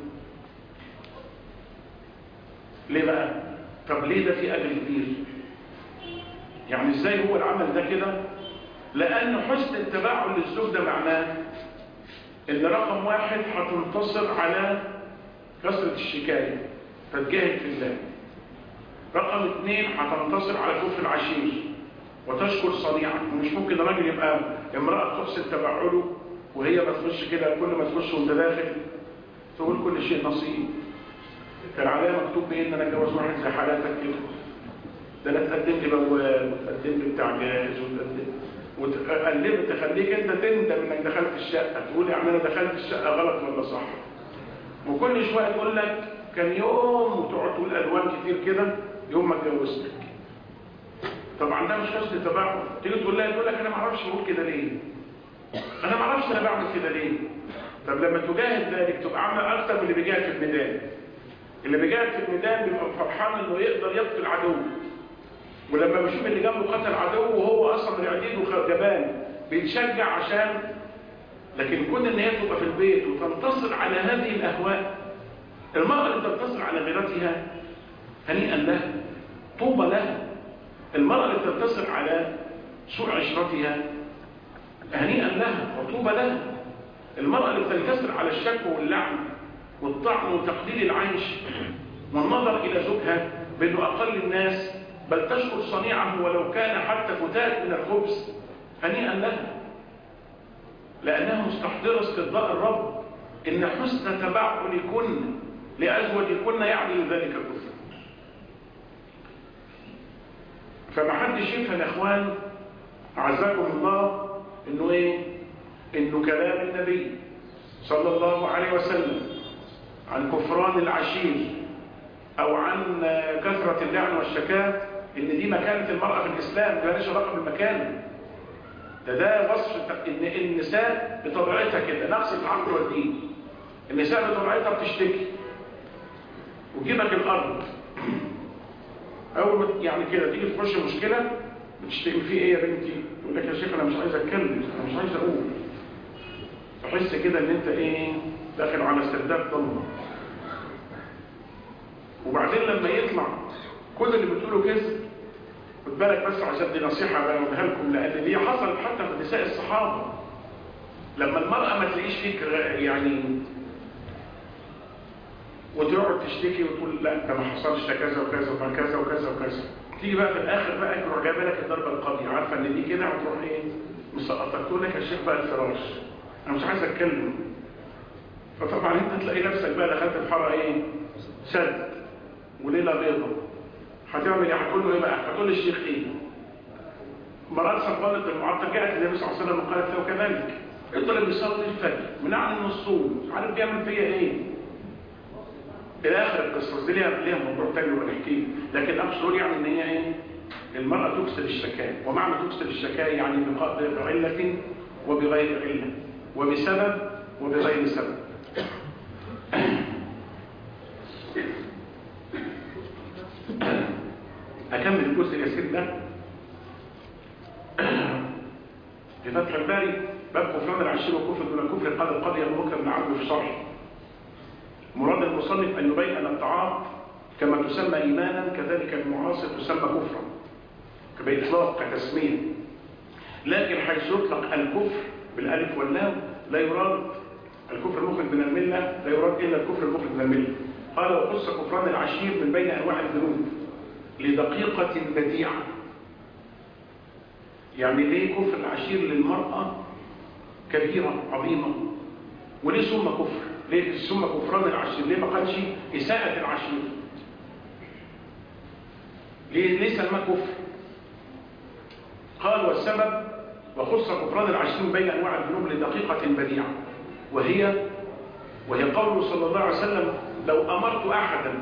ليه بقى؟ طب ليه ده في أجر كبير؟ يعني إزاي هو العمل ده كده؟ لأن حسن التبعل للزوج ده معناه ان رقم واحد هتنتصر على كثرة الشكاية فتجاهد في الله رقم اثنين هتنتصر على كفر العشير وتشكر صنيعك ومش ممكن راجل يبقى امرأة تحسن تبعله وهي ما تخش كده كل ما تخش وانت داخل تقول كل شيء نصيب كان عليها مكتوب بإيه ان انا اتجوز واحد زي حالاتك كده ده انا تقدم لي بواب وتقدم لي بتاع جاز وتقدم وتقلب تخليك انت تندم انك دخلت الشقه تقول يعني انا دخلت الشقه غلط ولا صح وكل شويه تقول لك كان يوم وتقعد تقول الوان كتير كده يوم ما اتجوزتك طبعا ده مش حسن تبعه تيجي تقول لها تقول لك انا ما اعرفش بقول كده ليه انا ما اعرفش انا بعمل كده ليه طب لما تجاهد ذلك تبقى عامله اكتر من اللي بيجاهد في الميدان اللي بيجاهد في الميدان بيبقى فرحان انه يقدر يقتل عدو ولما بيشوف اللي جنبه قتل عدو وهو اصلا رعديد وجبان بيتشجع عشان لكن كون ان هي تبقى في البيت وتنتصر على هذه الاهواء المرأة اللي تنتصر على غيرتها هنيئا لها طوبى لها المرأة اللي تنتصر على سوء عشرتها هنيئا لها وطوبى لها المرأة اللي تنتصر على الشكوى واللعن والطعن وتقليل العيش والنظر إلى زوجها بأنه أقل الناس بل تشكر صنيعه ولو كان حتى فتات من الخبز هنيئا لها لأنها مستحضرة استرضاء الرب إن حسن تبعلكن لأزواجكن يعدل ذلك كله فما حدش يفهم يا اخوان اعزكم الله انه ايه انه كلام النبي صلى الله عليه وسلم عن كفران العشير او عن كثرة اللعن والشكاة ان دي مكانة المرأة في الاسلام ده ماليش علاقة بالمكانة ده ده وصف ان النساء بطبيعتها كده نقص العقل والدين النساء بطبيعتها بتشتكي وجيبك الارض اول ما يعني كده تيجي تخش مشكله بتشتكي في ايه يا بنتي يقول لك يا شيخ انا مش عايز اتكلم انا مش عايز اقول تحس كده ان انت ايه داخل على سرداب ضلمه وبعدين لما يطلع كل اللي بتقوله كذب خد بالك بس عشان دي نصيحه بقولها لكم لان دي حصلت حتى في نساء الصحابه لما المراه ما تلاقيش فيك يعني وتقعد تشتكي وتقول لا ده ما حصلش ده كذا وكذا وما كذا وكذا وكذا تيجي بقى في الاخر بقى تروح جايبه لك الضربه القاضيه عارفه ان دي كده وتروح ايه مسقطك تقول لك يا شيخ بقى الفراش انا مش عايز اتكلم فطبعا انت تلاقي نفسك بقى دخلت في حاره ايه سد وليله بيضه هتعمل ايه هتقول له ايه بقى هتقول للشيخ ايه مرات صفوان المعطل جاءت النبي صلى الله عليه وسلم وقالت له كذلك انت اللي بيصلي الفجر منعني من الصوم مش عارف بيعمل فيا ايه الى اخر القصه دي ليها ليها موضوع تاني ونحكيه لكن اقصد يعني ان هي ايه المراه تكسر الشكايه ومعنى تكسر الشكايه يعني بعله وبغير عله وبسبب وبغير سبب اكمل الجزء اليسير ده في فتح الباري باب كفران العشير وكفر دون كفر قال القاضي ابو بكر بن عبد في شرح مراد المصنف أن يبين أن الطاعات كما تسمى إيمانا كذلك المعاصر تسمى كفرا بإطلاق كتسمية لكن حيث يطلق الكفر بالألف واللام لا يراد الكفر المخرج من الملة لا يراد إلا الكفر المخرج من الملة قال وقص كفران العشير من بين أنواع الذنوب لدقيقة بديعة يعني ليه كفر العشير للمرأة كبيرة عظيمة وليه ثم كفر ليه ثم كفران العشير ليه ما قالش إساءة العشير ليه ليه سماه كفر قال والسبب وخص كفران العشير بين أنواع الذنوب لدقيقة بديعة وهي وهي قوله صلى الله عليه وسلم لو أمرت أحدا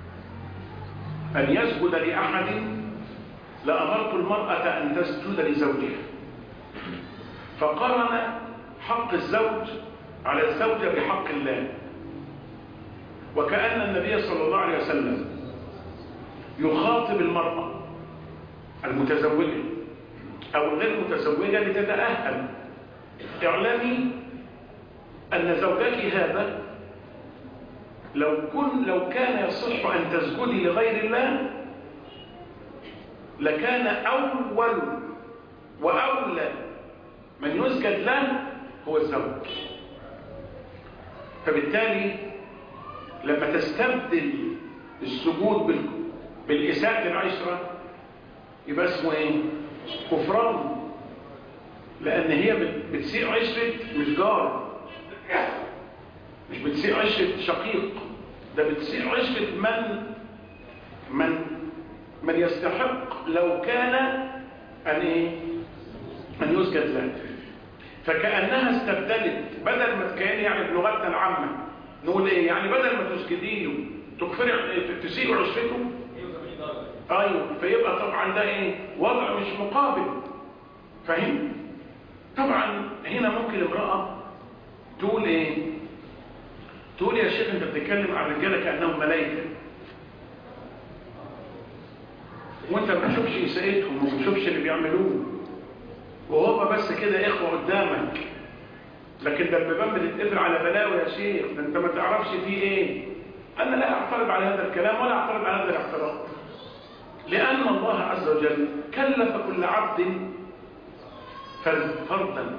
أن يسجد لأحد لأمرت المرأة أن تسجد لزوجها فقرن حق الزوج على الزوجة بحق الله وكأن النبي صلى الله عليه وسلم يخاطب المرأة المتزوجة أو الغير متزوجة لتتأهل اعلمي أن زوجك هذا لو, كن لو كان يصح أن تسجدي لغير الله لكان أول وأولى من يسجد له هو الزوج فبالتالي لما تستبدل السجود بالإساءة العشرة يبقى اسمه ايه كفران لأن هي بتسيء عشرة مش جار مش بتسيء عشرة شقيق ده بتسيء عشرة من من من يستحق لو كان أن إيه؟ أن يسجد له فكأنها استبدلت بدل ما كان يعني بلغتنا العامة نقول إيه يعني بدل ما تسجدي له تكفري تسيء عشرته أيوه فيبقى طبعا ده إيه وضع مش مقابل فاهم طبعا هنا ممكن امرأة تقول إيه تقول يا شيخ أنت بتتكلم عن الرجالة كأنهم ملائكة وانت ما بتشوفش إساءتهم وما بتشوفش اللي بيعملوه وهو بس كده إخوة قدامك لكن ده البيبان بتتقفل على بلاوي يا شيخ ده انت ما تعرفش فيه ايه انا لا اعترض على هذا الكلام ولا اعترض على هذا الاعتراض لان الله عز وجل كلف كل عبد فردا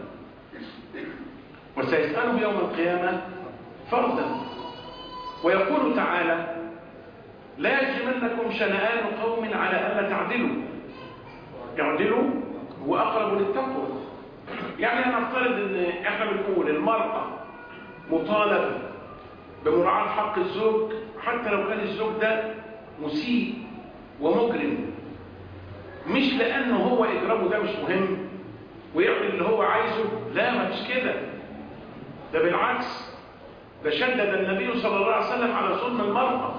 وسيسأله يوم القيامة فردا ويقول تعالى لا يجمنكم شنآن قوم على ألا تعدلوا يعدلوا هو أقرب للتقوى يعني أنا أفترض أن إحنا بنقول المرأة مطالبة بمراعاة حق الزوج حتى لو كان الزوج ده مسيء ومجرم مش لأنه هو إجرامه ده مش مهم ويعمل اللي هو عايزه لا ما مش كده ده بالعكس ده شدد النبي صلى الله عليه وسلم على ظلم المرأة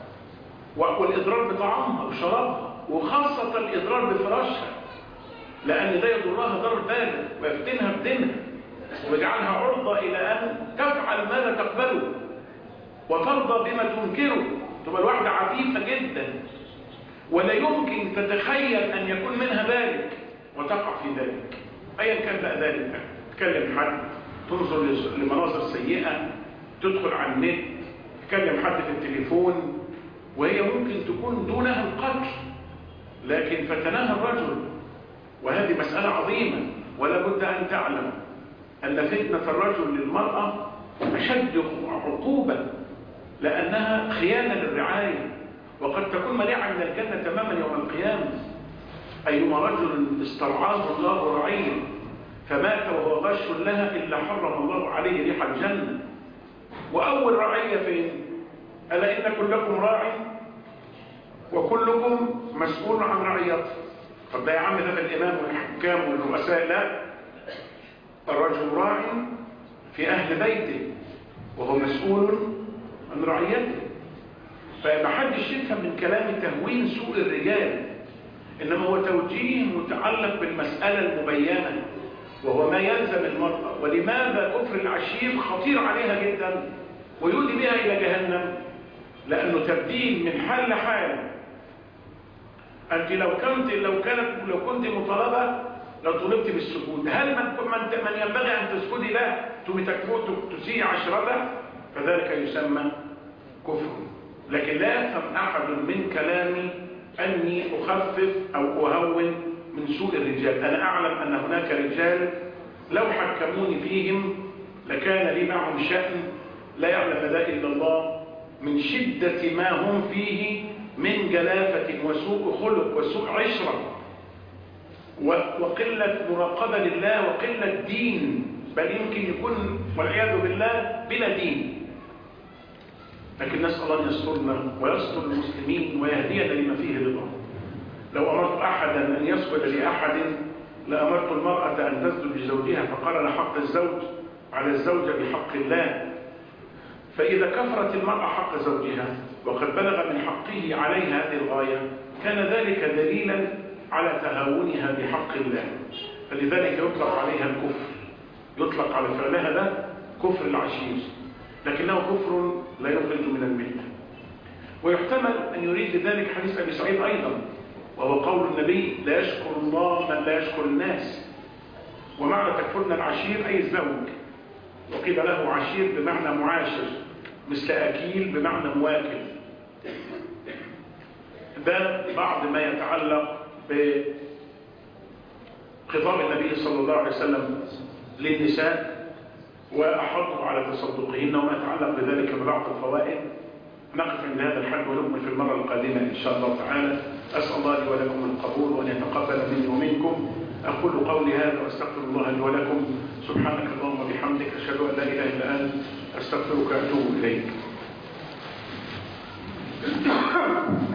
والإضرار بطعامها وشرابها وخاصة الإضرار بفراشها لأن ده يضرها ضرر بالغ ويفتنها بدينها ويجعلها عرضة إلى أن تفعل ما لا تقبله وترضى بما تنكره تبقى الواحدة عفيفة جدا ولا يمكن تتخيل أن يكون منها ذلك وتقع في ذلك أيا كان بقى ذلك تكلم حد تنظر لمناظر سيئة تدخل على النت تكلم حد في التليفون وهي ممكن تكون دونها القتل لكن فتناها الرجل وهذه مسألة عظيمة ولا بد أن تعلم أن فتنة الرجل للمرأة أشد عقوبة لأنها خيانة للرعاية وقد تكون منيعة من الجنة تماما يوم القيامة أيما رجل استرعاه الله رعيا فمات وهو غش لها إلا حرم الله عليه ريح الجنة وأول رعية فين ألا إن كلكم راع وكلكم مسؤول عن رعيته طب ده يا عم ده الإمام والحكام والرؤساء لا الرجل راع في أهل بيته وهو مسؤول عن رعيته فما حدش يفهم من كلام تهوين سوء الرجال إنما هو توجيه متعلق بالمسألة المبينة وهو ما يلزم المرأة ولماذا كفر العشير خطير عليها جدا ويودي بها إلى جهنم لأنه تبديل من حال لحال أنت لو كنت لو كانت لو كنت مطالبة لو طلبت بالسجود هل من من, من ينبغي أن تسجدي له ثم تسيء عشرته فذلك يسمى كفر لكن لا يفهم أحد من كلامي أني أخفف أو أهون من سوء الرجال أنا أعلم أن هناك رجال لو حكموني فيهم لكان لي معهم شأن لا يعلم ذا إلا الله من شدة ما هم فيه من جلافة وسوء خلق وسوء عشرة وقلة مراقبة لله وقلة دين بل يمكن يكون والعياذ بالله بلا دين لكن نسأل الله أن يسترنا ويستر المسلمين ويهدينا لما فيه رضا لو أمرت أحدا أن يسجد لأحد لأمرت المرأة أن تسجد لزوجها فقال لحق الزوج على الزوجة بحق الله فإذا كفرت المرأة حق زوجها وقد بلغ من حقه عليها هذه الغاية كان ذلك دليلا على تهاونها بحق الله فلذلك يطلق عليها الكفر يطلق على فعلها ده كفر العشير لكنه كفر لا يخرج من الملة ويحتمل أن يريد لذلك حديث أبي سعيد أيضا وهو قول النبي لا يشكر الله من لا يشكر الناس ومعنى تكفرنا العشير أي الزوج وقيل له عشير بمعنى معاشر مثل أكيل بمعنى مواكل ده بعض ما يتعلق بخطاب النبي صلى الله عليه وسلم للنساء وأحضوا على تصدقهن وما يتعلق بذلك ببعض الفوائد نقف عند هذا الحد ونكمل في المرة القادمة إن شاء الله تعالى أسأل الله لي ولكم القبول وأن يتقبل مني ومنكم أقول قولي هذا وأستغفر الله لي ولكم سبحانك اللهم وبحمدك أشهد أن لا إله إلا أنت أستغفرك وأتوب إليك